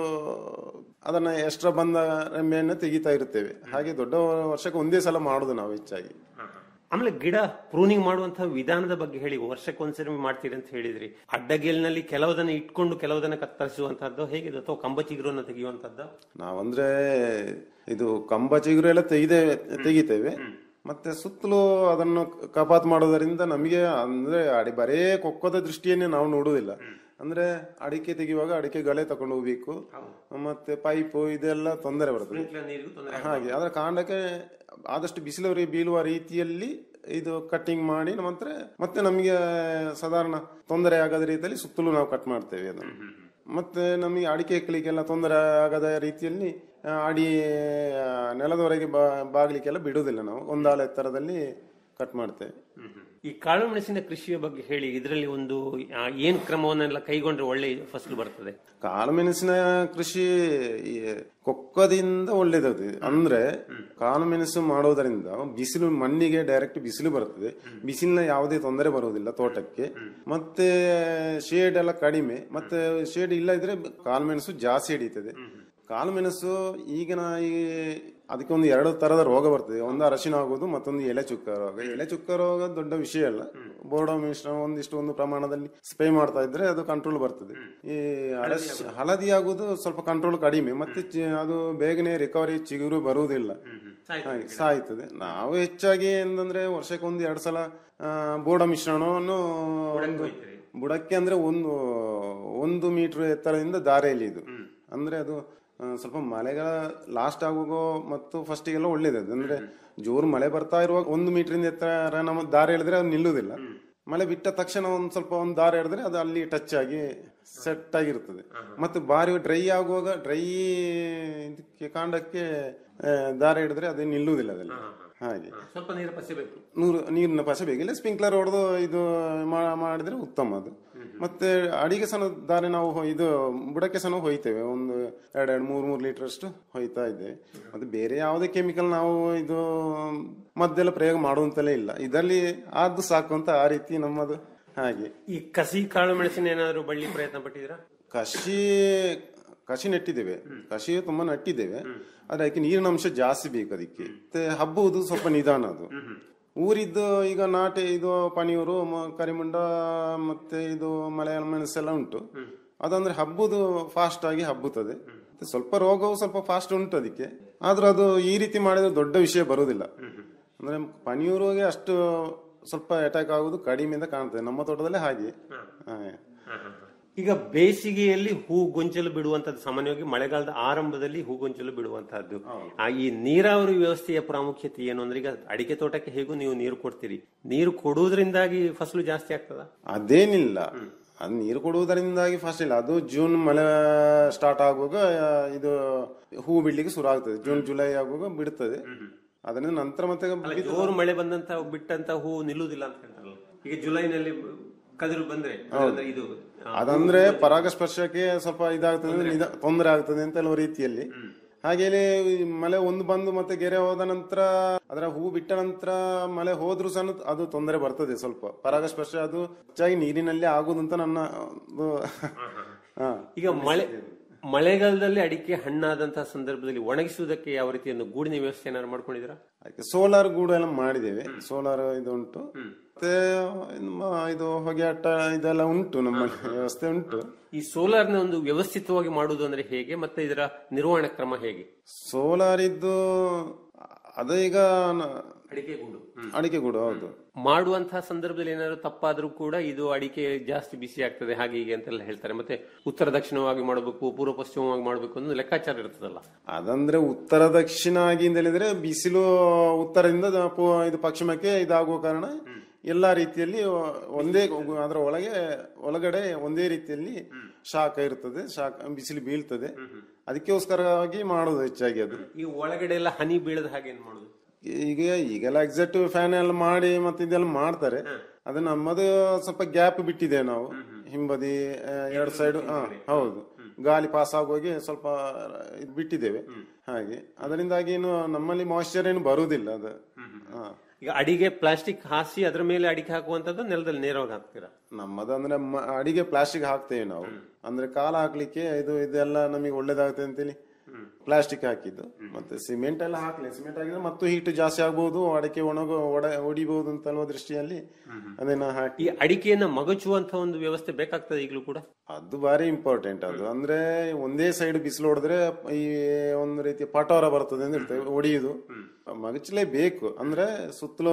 ಅದನ್ನ ಎಕ್ಸ್ಟ್ರಾ ಬಂದ ರೆಂಬೆಯನ್ನು ತೆಗಿತಾ ಇರ್ತೇವೆ ಹಾಗೆ ದೊಡ್ಡ ವರ್ಷಕ್ಕೆ ಒಂದೇ ಸಲ ಮಾಡುದು ನಾವು ಹೆಚ್ಚಾಗಿ ಆಮೇಲೆ ಗಿಡ ಪ್ರೂನಿಂಗ್ ಮಾಡುವಂತಹ ವಿಧಾನದ ಬಗ್ಗೆ ಹೇಳಿ ವರ್ಷಕ್ಕೊಂದ್ಸರಿ ಮಾಡ್ತೀರಿ ಅಂತ ಹೇಳಿದ್ರಿ ಅಡ್ಡಗೇಲಿನಲ್ಲಿ ಕೆಲವುದನ್ನ ಇಟ್ಕೊಂಡು ಕೆಲವುದನ್ನ ಕತ್ತರಿಸುವಂತಹದ್ದು ಹೇಗಿದೆ ಅಥವಾ ಕಂಬ ಚಿಗುರನ್ನ ತೆಗೆಯುವಂತದ್ದು ನಾವಂದ್ರೆ ಇದು ಕಂಬ ಚಿಗುರು ಎಲ್ಲ ತೆಗೆದೇ ತೆಗಿತೇವೆ ಮತ್ತೆ ಸುತ್ತಲೂ ಅದನ್ನು ಕಪಾತ್ ಮಾಡೋದರಿಂದ ನಮಗೆ ಅಂದ್ರೆ ಅಡಿ ಬರೇ ಕೊಕ್ಕದ ದೃಷ್ಟಿಯನ್ನೇ ನಾವು ನೋಡುವುದಿಲ್ಲ ಅಂದ್ರೆ ಅಡಿಕೆ ತೆಗೆಯುವಾಗ ಅಡಿಕೆ ಗಳೆ ತಕೊಂಡು ಹೋಗ್ಬೇಕು ಮತ್ತೆ ಪೈಪು ಇದೆಲ್ಲ ತೊಂದರೆ ಬರ್ತದೆ ನೀರಿಗೂ ತೊಂದರೆ ಹಾಗೆ ಆದ್ರೆ ಕಾಂಡಕ್ಕೆ ಆದಷ್ಟು ಬಿಸಿಲು ಬೀಳುವ ರೀತಿಯಲ್ಲಿ ಇದು ಕಟ್ಟಿಂಗ್ ಮಾಡಿ ನಂತರ ಮತ್ತೆ ನಮಗೆ ಸಾಧಾರಣ ತೊಂದರೆ ಆಗದ ರೀತಿಯಲ್ಲಿ ಸುತ್ತಲೂ ನಾವು ಕಟ್ ಮಾಡ್ತೇವೆ ಅದನ್ನು ಮತ್ತೆ ನಮಗೆ ಅಡಿಕೆ ಎಕ್ಕಲಿಕ್ಕೆಲ್ಲ ತೊಂದರೆ ಆಗದ ರೀತಿಯಲ್ಲಿ ಆ, ಅಡಿ ಆ, ನೆಲದವರೆಗೆ ಬಾ ಬಾಗ್ಲಿಕ್ಕೆಲ್ಲ ಬಿಡುವುದಿಲ್ಲ ನಾವು ಒಂದಾಲ ಎತ್ತರದಲ್ಲಿ ಕಟ್ ಮಾಡ್ತೇವೆ ಈ ಕಾಳು ಮೆಣಸಿನ ಕೃಷಿಯ ಬಗ್ಗೆ ಹೇಳಿ ಇದರಲ್ಲಿ ಒಂದು ಆ, ಏನ್ ಕ್ರಮವನ್ನೆಲ್ಲ ಕೈಗೊಂಡ್ರೆ ಒಳ್ಳೆ ಫಸಲು ಬರ್ತದೆ ಕಾಳುಮೆಣಸಿನ ಕೃಷಿ ಈ ಕೊಕ್ಕದಿಂದ ಒಳ್ಳೇದದು ಅಂದ್ರೆ ಕಾಳುಮೆಣಸು ಮಾಡೋದರಿಂದ ಬಿಸಿಲು ಮಣ್ಣಿಗೆ ಡೈರೆಕ್ಟ್ ಬಿಸಿಲು ಬರ್ತದೆ ಬಿಸಿಲಿನ ಯಾವುದೇ ತೊಂದರೆ ಬರುವುದಿಲ್ಲ ತೋಟಕ್ಕೆ ಮತ್ತೆ ಶೇಡ್ ಎಲ್ಲ ಕಡಿಮೆ ಮತ್ತೆ ಶೇಡ್ ಇಲ್ಲ ಇದ್ರೆ ಕಾಳುಮೆಣಸು ಜಾಸ್ತಿ ಹಿಡಿತದೆ ಕಾಳುಮೆಣಸು ಈಗಿನ ಈ ಅದಕ್ಕೆ ಒಂದು ಎರಡು ತರದ ರೋಗ ಬರ್ತದೆ ಒಂದು ಅರಶಿನ ಆಗೋದು ಮತ್ತೊಂದು ಎಲೆ ಚುಕ್ಕ ರೋಗ ಎಲೆ ಚುಕ್ಕ ರೋಗ ದೊಡ್ಡ ವಿಷಯ ಅಲ್ಲ ಬೋರ್ಡೋ ಮಿಶ್ರಣ ಒಂದಿಷ್ಟು ಒಂದು ಪ್ರಮಾಣದಲ್ಲಿ ಸ್ಪ್ರೇ ಮಾಡ್ತಾ ಇದ್ರೆ ಅದು ಕಂಟ್ರೋಲ್ ಬರ್ತದೆ ಈ ಅರಶ್ ಹಳದಿ ಆಗುದು ಸ್ವಲ್ಪ ಕಂಟ್ರೋಲ್ ಕಡಿಮೆ ಮತ್ತೆ ಚಿ- ಅದು ಬೇಗನೆ ರಿಕವರಿ ಚಿಗುರು ಬರುವುದಿಲ್ಲ ಹಾಗೆ ಸಾಯ್ತದೆ ನಾವು ಹೆಚ್ಚಾಗಿ ಏನಂದ್ರೆ ವರ್ಷಕ್ಕೆ ಒಂದು ಎರಡು ಸಲ ಆ, ಬೋರ್ಡ ಮಿಶ್ರಣವನ್ನು ಒಂದು ಬುಡಕ್ಕೆ ಅಂದ್ರೆ ಒಂದು ಒಂದು ಮೀಟರ್ ಎತ್ತರದಿಂದ ದಾರೆಯಲ್ಲಿ ಇದು ಅಂದ್ರೆ ಅದು ಆ, ಸ್ವಲ್ಪ ಮಳೆಗಳ ಲಾಸ್ಟ್ ಆಗುವ ಮತ್ತು ಫಸ್ಟಿಗೆಲ್ಲ ಒಳ್ಳೇದು ಅದು ಅಂದ್ರೆ ಜೋರು ಮಳೆ ಬರ್ತಾ ಇರುವಾಗ ಒಂದು ಮೀಟರಿಂದ ಎತ್ತರ ನಮ್ಮ ದಾರಿ ಎಳೆದ್ರೆ ಅದು ನಿಲ್ಲುವುದಿಲ್ಲ ಮಳೆ ಬಿಟ್ಟ ತಕ್ಷಣ ಒಂದ್ ಸ್ವಲ್ಪ ಒಂದು ದಾರಿ ಎಳೆದ್ರೆ ಅದು ಅಲ್ಲಿ ಟಚ್ ಆಗಿ ಸೆಟ್ ಆಗಿರ್ತದೆ ಮತ್ತು ಬಾರಿ ಡ್ರೈ ಆಗುವಾಗ ಡ್ರೈ ಇದಕ್ಕೆ ಕಾಂಡಕ್ಕೆ ಆ, ದಾರ ಹಿಡಿದ್ರೆ ಅದು ನಿಲ್ಲುವುದಿಲ್ಲ ಅದೆಲ್ಲ ಹಾಗೆ ಸ್ವಲ್ಪ ನೀರು ಪಸಿಬೇಕು ನೂರು ನೀರಿನ ಪಸ ಬೇಕಿಲ್ಲ ಸ್ಪ್ರಿಂಕ್ಲರ್ ಹೊಡೆದು ಇದು ಮಾ- ಮಾಡಿದ್ರೆ ಉತ್ತಮ ಅದು ಮತ್ತೆ ಅಡಿಗೆ ಸಹ ದಾರೆ ನಾವು ಹೊ- ಇದು ಬುಡಕ್ಕೆ ಸಹ ನಾವು ಹೊಯ್ತೇವೆ ಒಂದು ಎರಡು ಎರಡು ಮೂರು ಮೂರು ಲೀಟರ್ ಅಷ್ಟು ಹೊಯ್ತಾ ಇದ್ದೇವೆ ಮತ್ತೆ ಬೇರೆ ಯಾವುದೇ ಕೆಮಿಕಲ್ ನಾವು ಇದು ಮದ್ದೆಲ್ಲ ಪ್ರಯೋಗ ಮಾಡುವಂತಲೇ ಇಲ್ಲ ಇದರಲ್ಲಿ ಆದ್ದು ಸಾಕು ಅಂತ ಆ ರೀತಿ ನಮ್ಮದು ಹಾಗೆ ಈ ಕಸಿ ಕಾಳು ಮೆಣಸಿನ ಏನಾದ್ರು ಬಳ್ಳಿ ಪ್ರಯತ್ನ ಪಟ್ಟಿದ್ದೀರಾ ಕಸಿ ಕಸಿ ನೆಟ್ಟಿದ್ದೇವೆ ಕಸಿ ತುಂಬಾ ನೆಟ್ಟಿದ್ದೇವೆ ಆದ್ರೆ ಅದಕ್ಕೆ ನೀರಿನ ಅಂಶ ಜಾಸ್ತಿ ಬೇಕು ಅದಕ್ಕೆ ಮತ್ತೆ ಹಬ್ಬುವುದು ಸ್ವಲ್ಪ ನಿಧಾನ ಅದು ಊರಿದ್ದು ಈಗ ನಾಟಿ ಇದು ಪನಿಯೂರು ಮ- ಕರಿಮುಂಡ ಮತ್ತೆ ಇದು ಮಲಯಾಳ ಮೆಣಸೆಲ್ಲ ಉಂಟು ಅದಂದ್ರೆ ಹಬ್ಬುದು ಫಾಸ್ಟ್ ಆಗಿ ಹಬ್ಬುತ್ತದೆ ಮತ್ತೆ ಸ್ವಲ್ಪ ರೋಗವು ಸ್ವಲ್ಪ ಫಾಸ್ಟ್ ಉಂಟು ಅದಕ್ಕೆ ಆದ್ರೂ ಅದು ಈ ರೀತಿ ಮಾಡಿದ್ರೆ ದೊಡ್ಡ ವಿಷಯ ಬರುವುದಿಲ್ಲ ಅಂದ್ರೆ ಪನಿಯೂರಿಗೆ ಅಷ್ಟು ಸ್ವಲ್ಪ ಅಟ್ಯಾಕ್ ಆಗುದು ಕಡಿಮೆಯಿಂದ ಕಾಣ್ತದೆ ನಮ್ಮ ತೋಟದಲ್ಲೇ ಹಾಗೆ ಹಾಗೆ ಈಗ ಬೇಸಿಗೆಯಲ್ಲಿ ಹೂ ಗೊಂಚಲು ಬಿಡುವಂತದ್ದು ಸಾಮಾನ್ಯವಾಗಿ ಮಳೆಗಾಲದ ಆರಂಭದಲ್ಲಿ ಹೂ ಗೊಂಚಲು ಬಿಡುವಂತಹದ್ದು ಆ ಈ ನೀರಾವರಿ ವ್ಯವಸ್ಥೆಯ ಪ್ರಾಮುಖ್ಯತೆ ಏನು ಅಂದ್ರೆ ಈಗ ಅಡಿಕೆ ತೋಟಕ್ಕೆ ಹೇಗೂ ನೀವು ನೀರು ಕೊಡ್ತೀರಿ ನೀರು ಕೊಡುವುದರಿಂದಾಗಿ ಫಸಲು ಜಾಸ್ತಿ ಆಗ್ತದ ಅದೇನಿಲ್ಲ ಅದು ನೀರು ಕೊಡುವುದರಿಂದಾಗಿ ಫಸ್ಟ್ ಇಲ್ಲ ಅದು ಜೂನ್ ಮಳೆ ಸ್ಟಾರ್ಟ್ ಆಗುವಾಗ ಆ, ಇದು ಹೂ ಬಿಡ್ಲಿಕ್ಕೆ ಶುರು ಆಗ್ತದೆ ಜೂನ್ ಜುಲೈ ಆಗುವಾಗ ಬಿಡುತ್ತದೆ ಅದರಿಂದ ನಂತರ ಮತ್ತೆ ಬಿದ್ದು- ಜೋರು ಮಳೆ ಬಂದಂತ ಬಿಟ್ಟಂತ ಹೂ ನಿಲ್ಲುವುದಿಲ್ಲ ಅಂತ ಹೇಳ್ತಾರಲ್ಲ ಈಗ ಜುಲೈನಲ್ಲಿ ಕದಿರು ಬಂದ್ರೆ ಅಂದ್ರೆ ಇದು ಆ, ಅದಂದ್ರೆ ಪರಾಗಸ್ಪರ್ಶಕ್ಕೆ ಸ್ವಲ್ಪ ಇದಾಗ್ತದೆ ಅಂದ್ರೆ ನಿಧ- ತೊಂದರೆ ಆಗ್ತದೆ ಅಂತ ಕೆಲವು ರೀತಿಯಲ್ಲಿ ಹಾಗೇನೆ ಈ ಮಳೆ ಒಂದು ಬಂದು ಮತ್ತೆ ಗೆರೆ ಹೋದ ನಂತರ ಅದರ ಹೂ ಬಿಟ್ಟ ನಂತರ ಮಳೆ ಹೋದ್ರೂ ಸಹ ಅದು ತೊಂದರೆ ಬರ್ತದೆ ಸ್ವಲ್ಪ ಪರಾಗಸ್ಪರ್ಶ ಅದು ಹೆಚ್ಚಾಗಿ ನೀರಿನಲ್ಲಿ ಆಗುದು ಅಂತ ನನ್ನ ಒಂದು ಹಾ ಈಗ ಮಳೆ ಮಳೆಗಾಲದಲ್ಲಿ ಅಡಿಕೆ ಹಣ್ಣಾದಂತಹ ಸಂದರ್ಭದಲ್ಲಿ ಒಣಗಿಸುವುದಕ್ಕೆ ಯಾವ ರೀತಿಯನ್ನು ಗೂಡಿನ ವ್ಯವಸ್ಥೆ ಏನಾದ್ರು ಮಾಡ್ಕೊಂಡಿದ್ದೀರಾ ಅದಕ್ಕೆ ಸೋಲಾರ್ ಗೂಡು ಎಲ್ಲ ಮಾಡಿದ್ದೇವೆ ಸೋಲಾರ್ ಇದು ಉಂಟು ಮತ್ತೆ ನಮ್ಮ ಇದು ಹೊಗೆ ಅಟ್ಟ ಇದೆಲ್ಲ ಉಂಟು ನಮ್ಮ ವ್ಯವಸ್ಥೆ ಉಂಟು ಈ ಸೋಲಾರ್ನ ಒಂದು ವ್ಯವಸ್ಥಿತವಾಗಿ ಮಾಡುವುದು ಅಂದ್ರೆ ಹೇಗೆ ಮತ್ತೆ ಇದರ ನಿರ್ವಹಣಾ ಕ್ರಮ ಹೇಗೆ ಸೋಲಾರ್ ಇದ್ದು ಅದು ಈಗ ನ- ಅಡಿಕೆ ಗೂಡು ಅಡಿಕೆ ಗೂಡು ಹೌದು ಮಾಡುವಂತಹ ಸಂದರ್ಭದಲ್ಲಿ ಏನಾದ್ರು ತಪ್ಪಾದ್ರೂ ಕೂಡ ಇದು ಅಡಿಕೆ ಜಾಸ್ತಿ ಬಿಸಿ ಆಗ್ತದೆ ಹಾಗೆ ಹೀಗೆ ಅಂತೆಲ್ಲ ಹೇಳ್ತಾರೆ ಮತ್ತೆ ಉತ್ತರ ದಕ್ಷಿಣವಾಗಿ ಮಾಡಬೇಕು ಪೂರ್ವ ಪಶ್ಚಿಮವಾಗಿ ಮಾಡಬೇಕು ಅನ್ನೋ ಲೆಕ್ಕಾಚಾರ ಇರ್ತದಲ್ಲ ಅದಂದ್ರೆ ಉತ್ತರ ದಕ್ಷಿಣ ಆಗಿ ಅಂತ ಹೇಳಿದ್ರೆ ಬಿಸಿಲು ಉತ್ತರದಿಂದ ದ- ಪು- ಇದು ಪಶ್ಚಿಮಕ್ಕೆ ಇದಾಗುವ ಕಾರಣ ಎಲ್ಲಾ ರೀತಿಯಲ್ಲಿ ಒಂದೇ ಅದರ ಒಳಗೆ ಒಳಗಡೆ ಒಂದೇ ರೀತಿಯಲ್ಲಿ ಶಾಖ ಇರ್ತದೆ ಶಾಖ ಬಿಸಿಲು ಬೀಳ್ತದೆ ಅದಕ್ಕೋಸ್ಕರವಾಗಿ ಮಾಡೋದು ಹೆಚ್ಚಾಗಿ ಅದು ಈ ಒಳಗಡೆ ಎಲ್ಲ ಹನಿ ಬೀಳದ ಹಾಗೆ ಏನ್ ಮಾಡುದು ಈಗ ಈಗೆಲ್ಲ ಎಕ್ಸಾಕ್ಟ್ ಫ್ಯಾನ್ ಎಲ್ಲ ಮಾಡಿ ಮತ್ತೆ ಇದೆಲ್ಲ ಮಾಡ್ತಾರೆ ಅದು ನಮ್ಮದು ಸ್ವಲ್ಪ ಗ್ಯಾಪ್ ಬಿಟ್ಟಿದೆ ನಾವು ಹಿಂಬದಿ ಆ, ಎರಡು ಸೈಡ್ ಹೌದು ಗಾಳಿ ಪಾಸ್ ಆಗೋಗಿ ಸ್ವಲ್ಪ ಇದು ಬಿಟ್ಟಿದ್ದೇವೆ ಹಾಗೆ ಅದರಿಂದಾಗಿ ಏನು ನಮ್ಮಲ್ಲಿ ಮಾಯಿಶ್ಚರ್ ಏನು ಬರುವುದಿಲ್ಲ ಅದು ಹಾ ಈಗ ಅಡಿಗೆ ಪ್ಲಾಸ್ಟಿಕ್ ಹಾಸಿ ಅದ್ರ ಮೇಲೆ ಅಡಿಕೆ ಹಾಕುವಂತದ್ದು ನೆಲದಲ್ಲಿ ನೇರವಾಗಿ ಹಾಕ್ತೀರಾ ನಮ್ಮದು ಅಂದ್ರೆ ಮ- ಅಡಿಗೆ ಪ್ಲಾಸ್ಟಿಕ್ ಹಾಕ್ತೇವೆ ನಾವು ಅಂದ್ರೆ ಕಾಲ ಹಾಕ್ಲಿಕ್ಕೆ ಇದು ಇದೆಲ್ಲ ನಮಗೆ ಒಳ್ಳೇದಾಗುತ್ತೆ ಅಂತೇಳಿ ಪ್ಲಾಸ್ಟಿಕ್ ಹಾಕಿದ್ದು ಮತ್ತೆ ಸಿಮೆಂಟ್ ಎಲ್ಲ ಹಾಕ್ಲಿ ಸಿಮೆಂಟ್ ಹಾಕಿದ್ರೆ ಮತ್ತು ಹೀಟ್ ಜಾಸ್ತಿ ಆಗ್ಬಹುದು ಅಡಿಕೆ ಒಣಗ ಒಡ ಹೊಡಿಬಹುದು ಅಂತ ಅನ್ನೋ ದೃಷ್ಟಿಯಲ್ಲಿ ಅದನ್ನ ಹಾಕಿ ಈ ಅಡಿಕೆಯನ್ನ ಮಗಚುವಂತ ಒಂದು ವ್ಯವಸ್ಥೆ ಬೇಕಾಗ್ತದೆ ಈಗಲೂ ಕೂಡ ಅದು ಬಾರಿ ಇಂಪಾರ್ಟೆಂಟ್ ಅದು ಅಂದ್ರೆ ಒಂದೇ ಸೈಡ್ ಬಿಸಿಲು ಹೊಡೆದ್ರೆ ಈ ಒಂದು ರೀತಿ ಪಟೋರ ಬರ್ತದೆ ಅಂತ ಹೇಳ್ತೇವೆ ಹೊಡಿಯುದು ಮಗಚಲೇಬೇಕು ಅಂದ್ರೆ ಸುತ್ತಲೂ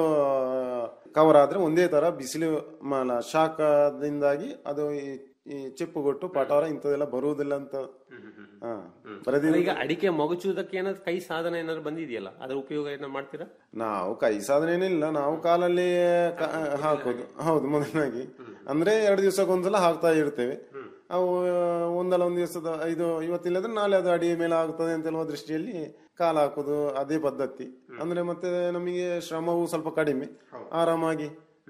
ಕವರ್ ಆದ್ರೆ ಒಂದೇ ತರ ಬಿಸಿಲು ಮಲ ಶಾಖದಿಂದಾಗಿ ಅದು ಈ- ಈ ಚಿಪ್ಪುಗೊಟ್ಟು ಪಟೋರ ಇಂಥದೆಲ್ಲ ಬರುವುದಿಲ್ಲ ಅಂತ ಹಾ ಪ್ರತಿ ಈಗ ಅಡಿಕೆ ಮೊಗಚುವುದಕ್ಕೆ ಏನಾದ್ರು ಕೈ ಸಾಧನ ಏನಾದ್ರು ಬಂದಿದೆಯಲ್ಲ ಅದರ ಉಪಯೋಗ ಏನಾದ್ರು ಮಾಡ್ತೀರಾ ನಾವು ಕೈ ಸಾಧನೆ ಏನಿಲ್ಲ ನಾವು ಕಾಲಲ್ಲಿ ಕ- ಹಾಕೋದು ಹೌದು ಮೊದಲಾಗಿ ಅಂದ್ರೆ ಎರಡು ದಿವಸಕ್ಕೊಂದ್ಸಲ ಹಾಕ್ತಾ ಇರ್ತೇವೆ ಅವು ಒಂದಲ್ಲ ಒಂದು ದಿವಸದ ಇದು ಇವತ್ತಿಲ್ಲದ್ರೆ ನಾಳೆ ಅದು ಅಡಿಯ ಮೇಲೆ ಆಗ್ತದೆ ಅಂತ ಹೇಳುವ ದೃಷ್ಟಿಯಲ್ಲಿ ಕಾಲ ಹಾಕೋದು ಅದೇ ಪದ್ಧತಿ ಅಂದ್ರೆ ಮತ್ತೆ ನಮಗೆ ಶ್ರಮವು ಸ್ವಲ್ಪ ಕಡಿಮೆ ಆರಾಮಾಗಿ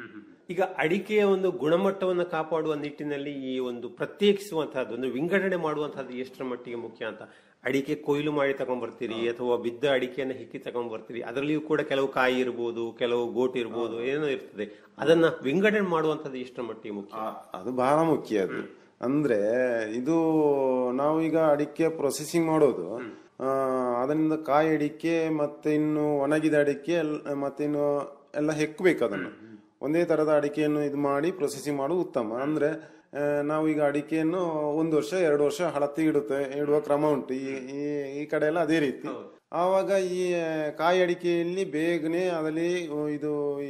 ಈಗ ಅಡಿಕೆಯ ಒಂದು ಗುಣಮಟ್ಟವನ್ನು ಕಾಪಾಡುವ ನಿಟ್ಟಿನಲ್ಲಿ ಈ ಒಂದು ಪ್ರತ್ಯೇಕಿಸುವಂತಹದ್ದು ಒಂದು ವಿಂಗಡಣೆ ಮಾಡುವಂತಹದ್ದು ಎಷ್ಟರ ಮಟ್ಟಿಗೆ ಮುಖ್ಯ ಅಂತ ಅಡಿಕೆ ಕೊಯ್ಲು ಮಾಡಿ ತಗೊಂಡ್ ಬರ್ತೀರಿ ಅಥವಾ ಬಿದ್ದ ಅಡಿಕೆಯನ್ನು ಹಿಕ್ಕಿ ತಗೊಂಡ್ ಬರ್ತೀರಿ ಅದರಲ್ಲಿಯೂ ಕೂಡ ಕೆಲವು ಕಾಯಿ ಇರ್ಬೋದು ಕೆಲವು ಗೋಟು ಇರ್ಬೋದು ಏನೋ ಇರ್ತದೆ ಅದನ್ನ ವಿಂಗಡಣೆ ಮಾಡುವಂತದ್ದು ಎಷ್ಟರ ಮಟ್ಟಿಗೆ ಮುಖ್ಯ ಅದು ಬಹಳ ಮುಖ್ಯ ಅದು ಅಂದ್ರೆ ಇದು ನಾವು ಈಗ ಅಡಿಕೆ ಪ್ರೊಸೆಸಿಂಗ್ ಮಾಡೋದು ಆ, ಅದರಿಂದ ಕಾಯಿ ಅಡಿಕೆ ಮತ್ತೆ ಇನ್ನು ಒಣಗಿದ ಅಡಿಕೆ ಎಲ್- ಮತ್ತೆ ಇನ್ನು ಎಲ್ಲ ಹೆಕ್ಬೇಕು ಅದನ್ನು ಒಂದೇ ತರದ ಅಡಿಕೆಯನ್ನು ಇದು ಮಾಡಿ ಪ್ರೊಸೆಸಿಂಗ್ ಮಾಡುವುದು ಉತ್ತಮ ಅಂದ್ರೆ ಆ, ನಾವು ಈಗ ಅಡಿಕೆಯನ್ನು ಒಂದು ವರ್ಷ ಎರಡು ವರ್ಷ ಹಳತಿ ಇಡುತ್ತೆ ಇಡುವ ಕ್ರಮ ಉಂಟು ಈ ಈ- ಈ ಕಡೆ ಎಲ್ಲ ಅದೇ ರೀತಿ ಆವಾಗ ಈ ಕಾಯಿ ಅಡಿಕೆಯಲ್ಲಿ ಬೇಗನೆ ಅದರಲ್ಲಿ ಇದು ಈ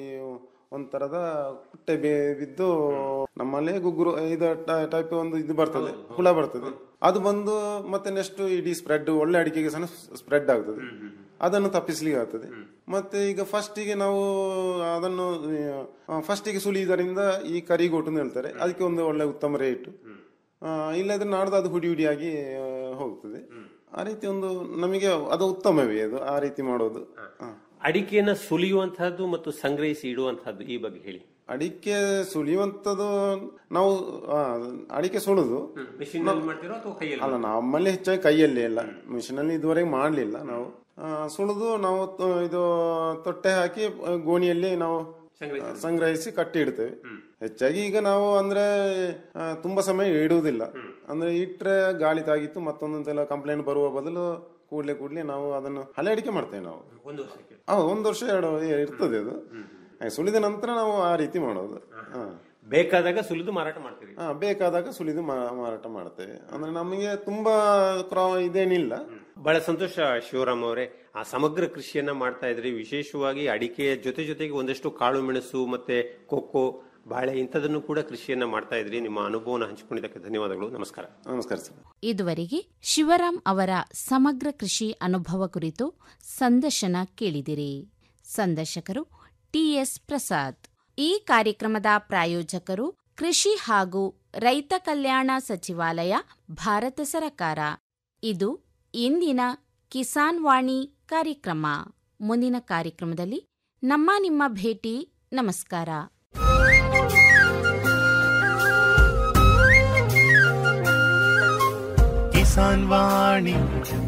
ಒಂಥರದ ಕುಟ್ಟೆ ಬೇ- ಬಿದ್ದು ನಮ್ಮಲ್ಲಿ ಗುಗ್ಗುರು ಇದು ಟೈಪ್ ಒಂದು ಇದು ಬರ್ತದೆ ಹುಳ ಬರ್ತದೆ ಅದು ಬಂದು ಮತ್ತೆ ನೆಕ್ಸ್ಟ್ ಇಡೀ ಸ್ಪ್ರೆಡ್ ಒಳ್ಳೆ ಅಡಿಕೆಗೆ ಸಹ ಸ್ಪ್ರೆಡ್ ಆಗ್ತದೆ ಅದನ್ನು ತಪ್ಪಿಸ್ಲಿಕ್ಕೆ ಆಗ್ತದೆ ಮತ್ತೆ ಈಗ ಫಸ್ಟಿಗೆ ನಾವು ಅದನ್ನು ಫಸ್ಟಿಗೆ ಸುಲಿಯುವುದರಿಂದ ಈ ಕರಿಗೋಟು ಅಂತ ಹೇಳ್ತಾರೆ ಅದಕ್ಕೆ ಒಂದು ಒಳ್ಳೆ ಉತ್ತಮ ರೇಟ್ ಇಲ್ಲದ್ರೆ ನಾಡ್ದು ಅದು ಹುಡಿ ಹುಡಿಯಾಗಿ ಆ, ಹೋಗ್ತದೆ ಆ ರೀತಿ ಒಂದು ನಮಗೆ ಅದು ಉತ್ತಮವೇ ಅದು ಆ ರೀತಿ ಮಾಡೋದು ಹ. ಅಡಿಕೆಯನ್ನ ಸುಲಿಯುವಂತಹದ್ದು ಮತ್ತು ಸಂಗ್ರಹಿಸಿ ಇಡುವಂತಹದ್ದು ಈ ಬಗ್ಗೆ ಹೇಳಿ ಅಡಿಕೆ ಸುಲಿಯುವಂಥದ್ದು ನಾವು ಆ, ಅಡಿಕೆ ಸುಳುದು ಮಿಷಿನ್ ಮಾಡ್ತೀರೋ ಅಥವಾ ಕೈಯಲ್ಲಿ ಅಲ್ಲ ನಮ್ಮಲ್ಲಿ ಹೆಚ್ಚಾಗಿ ಕೈಯಲ್ಲಿ ಎಲ್ಲ ಮಿಷಿನ್ ಅಲ್ಲಿ ಇದುವರೆಗೆ ಮಾಡಲಿಲ್ಲ ನಾವು ಆ, ಸುಳಿದು ನಾವು ತ- ಇದು ತೊಟ್ಟೆ ಹಾಕಿ ಆ, ಗೋಣಿಯಲ್ಲಿ ನಾವು ಆ, ಸಂಗ್ರಹಿಸಿ ಕಟ್ಟಿ ಇಡ್ತೇವೆ ಹೆಚ್ಚಾಗಿ ಈಗ ನಾವು ಅಂದ್ರೆ ಆ, ತುಂಬಾ ಸಮಯ ಇಡುವುದಿಲ್ಲ ಅಂದ್ರೆ ಇಟ್ರೆ ಗಾಳಿ ತಾಗಿತ್ತು ಮತ್ತೊಂದೊಂದೆಲ್ಲ ಕಂಪ್ಲೇಂಟ್ ಬರುವ ಬದಲು ಕೂಡ್ಲೆ ಕೂಡ್ಲೆ ನಾವು ಅದನ್ನು ಹಳೆ ಅಡಿಕೆ ಮಾಡ್ತೇವೆ ನಾವು ಒಂದು ವರ್ಷಕ್ಕೆ ಹಾ ಒಂದು ವರ್ಷ ಎರಡು ಇರ್ತದೆ ಅದು ಹಾಗೆ ಸುಲಿದ ನಂತರ ನಾವು ಆ ರೀತಿ ಮಾಡೋದು ಹಾ ಬೇಕಾದಾಗ ಸುಲಿದು ಮಾರಾಟ ಮಾಡ್ತೀರಿ ಹಾ ಬೇಕಾದಾಗ ಸುಲಿದು ಮಾ- ಮಾರಾಟ ಮಾಡ್ತೇವೆ ಅಂದ್ರೆ ನಮಗೆ ತುಂಬಾ ಕ್ರಾ- ಇದೇನಿಲ್ಲ ಬಹಳ ಸಂತೋಷ ಶಿವರಾಮ್ ಅವರೇ ಆ ಸಮಗ್ರ ಕೃಷಿಯನ್ನ ಮಾಡ್ತಾ ಇದ್ರಿ ವಿಶೇಷವಾಗಿ ಅಡಿಕೆಯ ಜೊತೆ ಜೊತೆಗೆ ಒಂದಷ್ಟು ಕಾಳು ಮೆಣಸು ಮತ್ತೆ ಕೊಕ್ಕೋ ಬಾಳೆ ಇಂಥದನ್ನು ಕೂಡ ಕೃಷಿಯನ್ನ ಮಾಡ್ತಾ ಇದ್ರಿ ನಿಮ್ಮ ಅನುಭವನ ಹಂಚಿಕೊಂಡಿದ್ದಕ್ಕೆ ಧನ್ಯವಾದಗಳು ನಮಸ್ಕಾರ ನಮಸ್ಕಾರ ಸರ್ ಇದುವರೆಗೆ ಶಿವರಾಮ್ ಅವರ ಸಮಗ್ರ ಕೃಷಿ ಅನುಭವ ಕುರಿತು ಸಂದರ್ಶನ ಕೇಳಿದಿರಿ ಸಂದರ್ಶಕರು ಟಿಎಸ್ ಪ್ರಸಾದ್ ಈ ಕಾರ್ಯಕ್ರಮದ ಪ್ರಾಯೋಜಕರು ಕೃಷಿ ಹಾಗೂ ರೈತ ಕಲ್ಯಾಣ ಸಚಿವಾಲಯ ಭಾರತ ಸರ್ಕಾರ ಇದು ಇಂದಿನ ಕಿಸಾನ್ ವಾಣಿ ಕಾರ್ಯಕ್ರಮ ಮುಂದಿನ ಕಾರ್ಯಕ್ರಮದಲ್ಲಿ ನಮ್ಮ ನಿಮ್ಮ ಭೇಟಿ ನಮಸ್ಕಾರ ಕಿಸಾನ್ ವಾಣಿ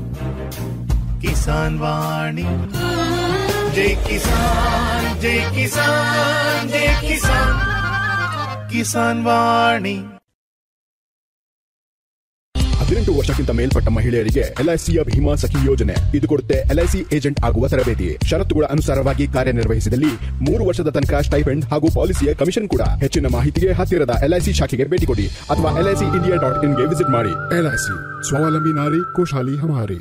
ಕಿಸಾನ್ ವಾಣಿ ಜೈ ಕಿಸಾನ್ ಜೈ ಕಿಸಾನ್ ಜೈ ಕಿಸಾನ್ ಕಿಸಾನ್ ವಾಣಿ ಹದಿನೆಂಟು ವರ್ಷಕ್ಕಿಂತ ಮೇಲ್ಪಟ್ಟ ಮಹಿಳೆಯರಿಗೆ ಎಲ್ಐಸಿಯ ಭೀಮಾ ಸಖಿ ಯೋಜನೆ ಇದು ಕೊಡುತ್ತೆ ಎಲ್ಐಸಿ ಏಜೆಂಟ್ ಆಗುವ ತರಬೇತಿ ಷರತ್ತುಗಳ ಅನುಸಾರವಾಗಿ ಕಾರ್ಯನಿರ್ವಹಿಸಿದಲ್ಲಿ ಮೂರು ವರ್ಷದ ತನಕ ಸ್ಟೈಫೆಂಡ್ ಹಾಗೂ ಪಾಲಿಸಿಯ ಕಮಿಷನ್ ಕೂಡ ಹೆಚ್ಚಿನ ಮಾಹಿತಿಗೆ ಹತ್ತಿರದ ಎಲ್ಐಸಿ ಶಾಖೆಗೆ ಭೇಟಿ ಕೊಡಿ ಅಥವಾ ಎಲ್ಐಸಿ ಇಂಡಿಯಾ ಡಾಟ್ ಇನ್ಗೆ ವಿಸಿಟ್ ಮಾಡಿ ಎಲ್ಐಸಿ ಸ್ವಾವಲಂಬಿ ನಾರಿ ಖುಷಾಲಿ ಹಮಾರಿ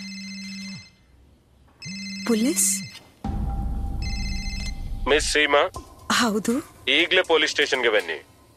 ಪೊಲೀಸ್ ಮಿಸ್ ಸೀಮಾ ಹೌದು ಈಗಲೇ ಪೊಲೀಸ್ ಸ್ಟೇಷನ್ಗೆ ಬನ್ನಿ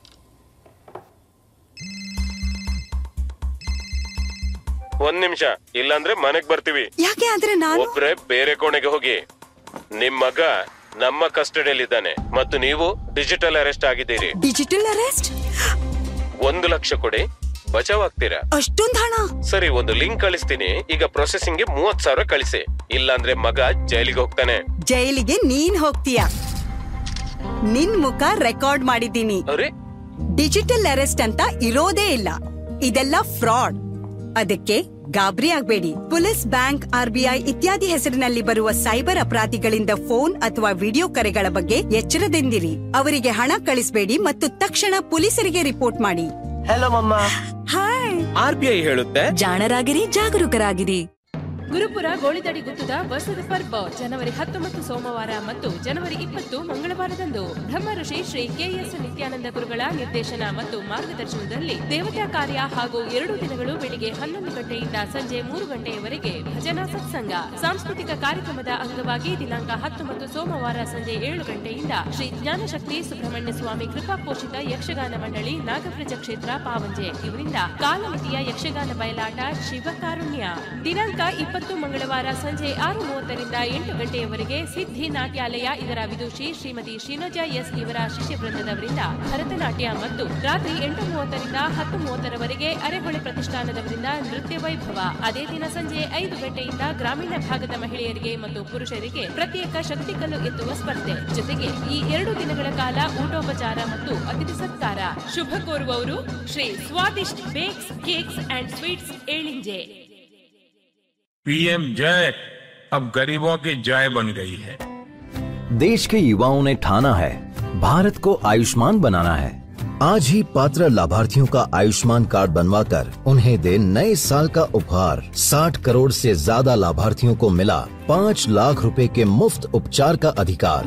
ಒಂದ್ ನಿಮಿಷ ಇಲ್ಲಾಂದ್ರೆ ಮನೆಗ್ ಬರ್ತೀವಿ ಯಾಕೆ ಆದ್ರೆ ನಾನು ಒಬ್ರೆ ಬೇರೆ ಕೋಣೆಗೆ ಹೋಗಿ ನಿಮ್ ಮಗ ನಮ್ಮ ಕಸ್ಟಡಿಯಲ್ಲಿದ್ದಾನೆ ಮತ್ತು ನೀವು ಡಿಜಿಟಲ್ ಅರೆಸ್ಟ್ ಆಗಿದ್ದೀರಿ ಡಿಜಿಟಲ್ ಅರೆಸ್ಟ್ ಒಂದು ಲಕ್ಷ ಕೊಡಿ ಬಚಾವ್ ಆಗ್ತೀರಾ ಅಷ್ಟೊಂದ್ ಹಣ ಸರಿ ಒಂದು ಲಿಂಕ್ ಕಳಿಸ್ತೀನಿ ಈಗ ಪ್ರೊಸೆಸಿಂಗ್ ಗೆ ಮೂವತ್ ಸಾವಿರ ಕಳಿಸಿ ಇಲ್ಲಾಂದ್ರೆ ಮಗ ಜೈಲಿಗೆ ಹೋಗ್ತಾನೆ ಜೈಲಿಗೆ ನೀನ್ ಹೋಗ್ತೀಯ ನಿನ್ ಮುಖ ರೆಕಾರ್ಡ್ ಮಾಡಿದ್ದೀನಿ ಅರೆ ಡಿಜಿಟಲ್ ಅರೆಸ್ಟ್ ಅಂತ ಇರೋದೇ ಇಲ್ಲ ಇದೆಲ್ಲ ಫ್ರಾಡ್ ಅದಕ್ಕೆ ಗಾಬರಿ ಆಗ್ಬೇಡಿ ಪೊಲೀಸ್ ಬ್ಯಾಂಕ್ ಆರ್ಬಿಐ ಇತ್ಯಾದಿ ಹೆಸರಿನಲ್ಲಿ ಬರುವ ಸೈಬರ್ ಅಪರಾಧಿಗಳಿಂದ ಫೋನ್ ಅಥವಾ ವಿಡಿಯೋ ಕರೆಗಳ ಬಗ್ಗೆ ಎಚ್ಚರದಿಂದಿರಿ ಅವರಿಗೆ ಹಣ ಕಳಿಸಬೇಡಿ ಮತ್ತು ತಕ್ಷಣ ಪೊಲೀಸರಿಗೆ ರಿಪೋರ್ಟ್ ಮಾಡಿ ಹಲೋ ಮಮ್ಮ ಹಾಯ್ ಆರ್ ಬಿ ಐ ಹೇಳುತ್ತೆ ಜಾಣರಾಗಿರಿ ಜಾಗರೂಕರಾಗಿರಿ ಗುರುಪುರ ಗೋಳಿದಡಿ ಗುತ್ತದ ವರ್ಷದ ಪರ್ವ ಜನವರಿ ಹತ್ತೊಂಬತ್ತು ಸೋಮವಾರ ಮತ್ತು ಜನವರಿ ಇಪ್ಪತ್ತು ಮಂಗಳವಾರದಂದು ಬ್ರಹ್ಮ ಋಷಿ ಶ್ರೀ ಕೆಎಸ್ ನಿತ್ಯಾನಂದ ಗುರುಗಳ ನಿರ್ದೇಶನ ಮತ್ತು ಮಾರ್ಗದರ್ಶನದಲ್ಲಿ ದೇವತಾ ಕಾರ್ಯ ಹಾಗೂ ಎರಡು ದಿನಗಳು ಬೆಳಿಗ್ಗೆ ಹನ್ನೊಂದು ಗಂಟೆಯಿಂದ ಸಂಜೆ ಮೂರು ಗಂಟೆಯವರೆಗೆ ಭಜನಾ ಸತ್ಸಂಗ ಸಾಂಸ್ಕೃತಿಕ ಕಾರ್ಯಕ್ರಮದ ಅಂಗವಾಗಿ ದಿನಾಂಕ ಹತ್ತೊಂಬತ್ತು ಸೋಮವಾರ ಸಂಜೆ ಏಳು ಗಂಟೆಯಿಂದ ಶ್ರೀ ಜ್ಞಾನಶಕ್ತಿ ಸುಬ್ರಹ್ಮಣ್ಯ ಸ್ವಾಮಿ ಕೃಪಾ ಪೋಷಿತ ಯಕ್ಷಗಾನ ಮಂಡಳಿ ನಾಗಪ್ರಜ ಕ್ಷೇತ್ರ ಪಾವಂಜೆ ಇವರಿಂದ ಕಾಲಮಿತಿಯ ಯಕ್ಷಗಾನ ಬಯಲಾಟ ಶಿವಕಾರುಣ್ಯ ದಿನಾಂಕ ಇಪ್ಪತ್ತು ಮಂಗಳವಾರ ಸಂಜೆ ಆರು ಮೂವತ್ತರಿಂದ ಎಂಟು ಗಂಟೆಯವರೆಗೆ ಸಿದ್ಧಿ ನಾಟ್ಯಾಲಯ ಇದರ ವಿದುಷಿ ಶ್ರೀಮತಿ ಶ್ರೀನೋಜಾ ಎಸ್ ಇವರ ಶಿಷ್ಯ ವೃಂದದವರಿಂದ ಭರತನಾಟ್ಯ ಮತ್ತು ರಾತ್ರಿ ಎಂಟು ಮೂವತ್ತರಿಂದ ಹತ್ತು ಮೂವತ್ತರವರೆಗೆ ಅರೆಹೊಳೆ ಪ್ರತಿಷ್ಠಾನದವರಿಂದ ನೃತ್ಯ ವೈಭವ ಅದೇ ದಿನ ಸಂಜೆ ಐದು ಗಂಟೆಯಿಂದ ಗ್ರಾಮೀಣ ಭಾಗದ ಮಹಿಳೆಯರಿಗೆ ಮತ್ತು ಪುರುಷರಿಗೆ ಪ್ರತ್ಯೇಕ ಶಕ್ತಿಕಲ್ಲು ಎತ್ತುವ ಸ್ಪರ್ಧೆ ಜೊತೆಗೆ ಈ ಎರಡು ದಿನಗಳ ಕಾಲ ಊಟೋಪಚಾರ ಮತ್ತು ಅತಿಥಿ ಸತ್ಕಾರ ಶುಭ ಕೋರುವವರು Shri Swadisht bakes cakes and sweets Elinje PM जय अब गरीबों की जय बन गई है देश के युवाओं ने ठाना है भारत को आयुष्मान बनाना है आज ही पात्र लाभार्थियों का आयुष्मान कार्ड बनवाकर उन्हें दे नए साल का उपहार 60 करोड़ से ज्यादा लाभार्थियों को मिला पाँच लाख रुपए के मुफ्त उपचार का अधिकार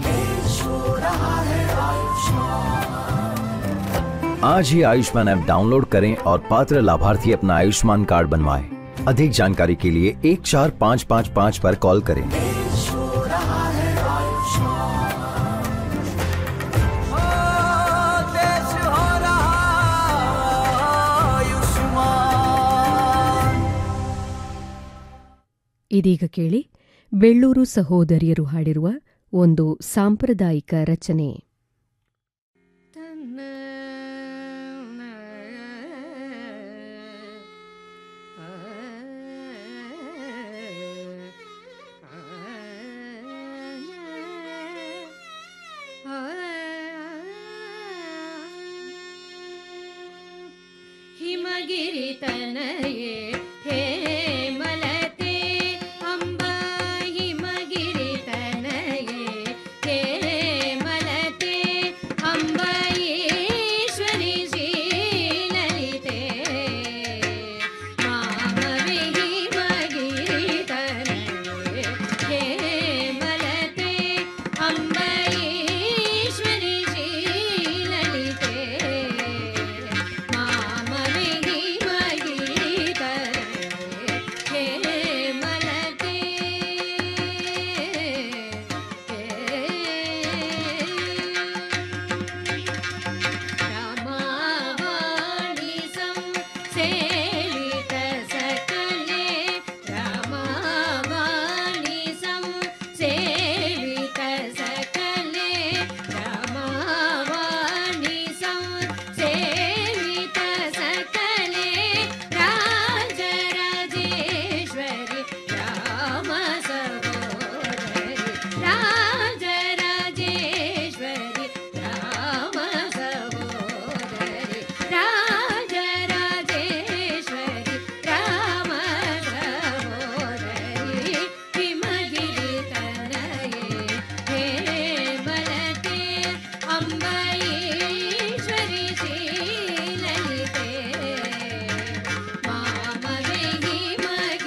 आज ही आयुष्मान ऐप डाउनलोड करें और पात्र लाभार्थी अपना आयुष्मान कार्ड बनवाएं। अधिक जानकारी के लिए एक चार पाँच पाँच पाँच पर कॉल करें ಇದೀಗ ಕೇಳಿ ಬೆಳ್ಳೂರು ಸಹೋದರಿಯರು ಹಾಡಿರುವ ಒಂದು ಸಾಂಪ್ರದಾಯಿಕ ರಚನೆ ಹಿಮಗಿರಿ ತನಯೇ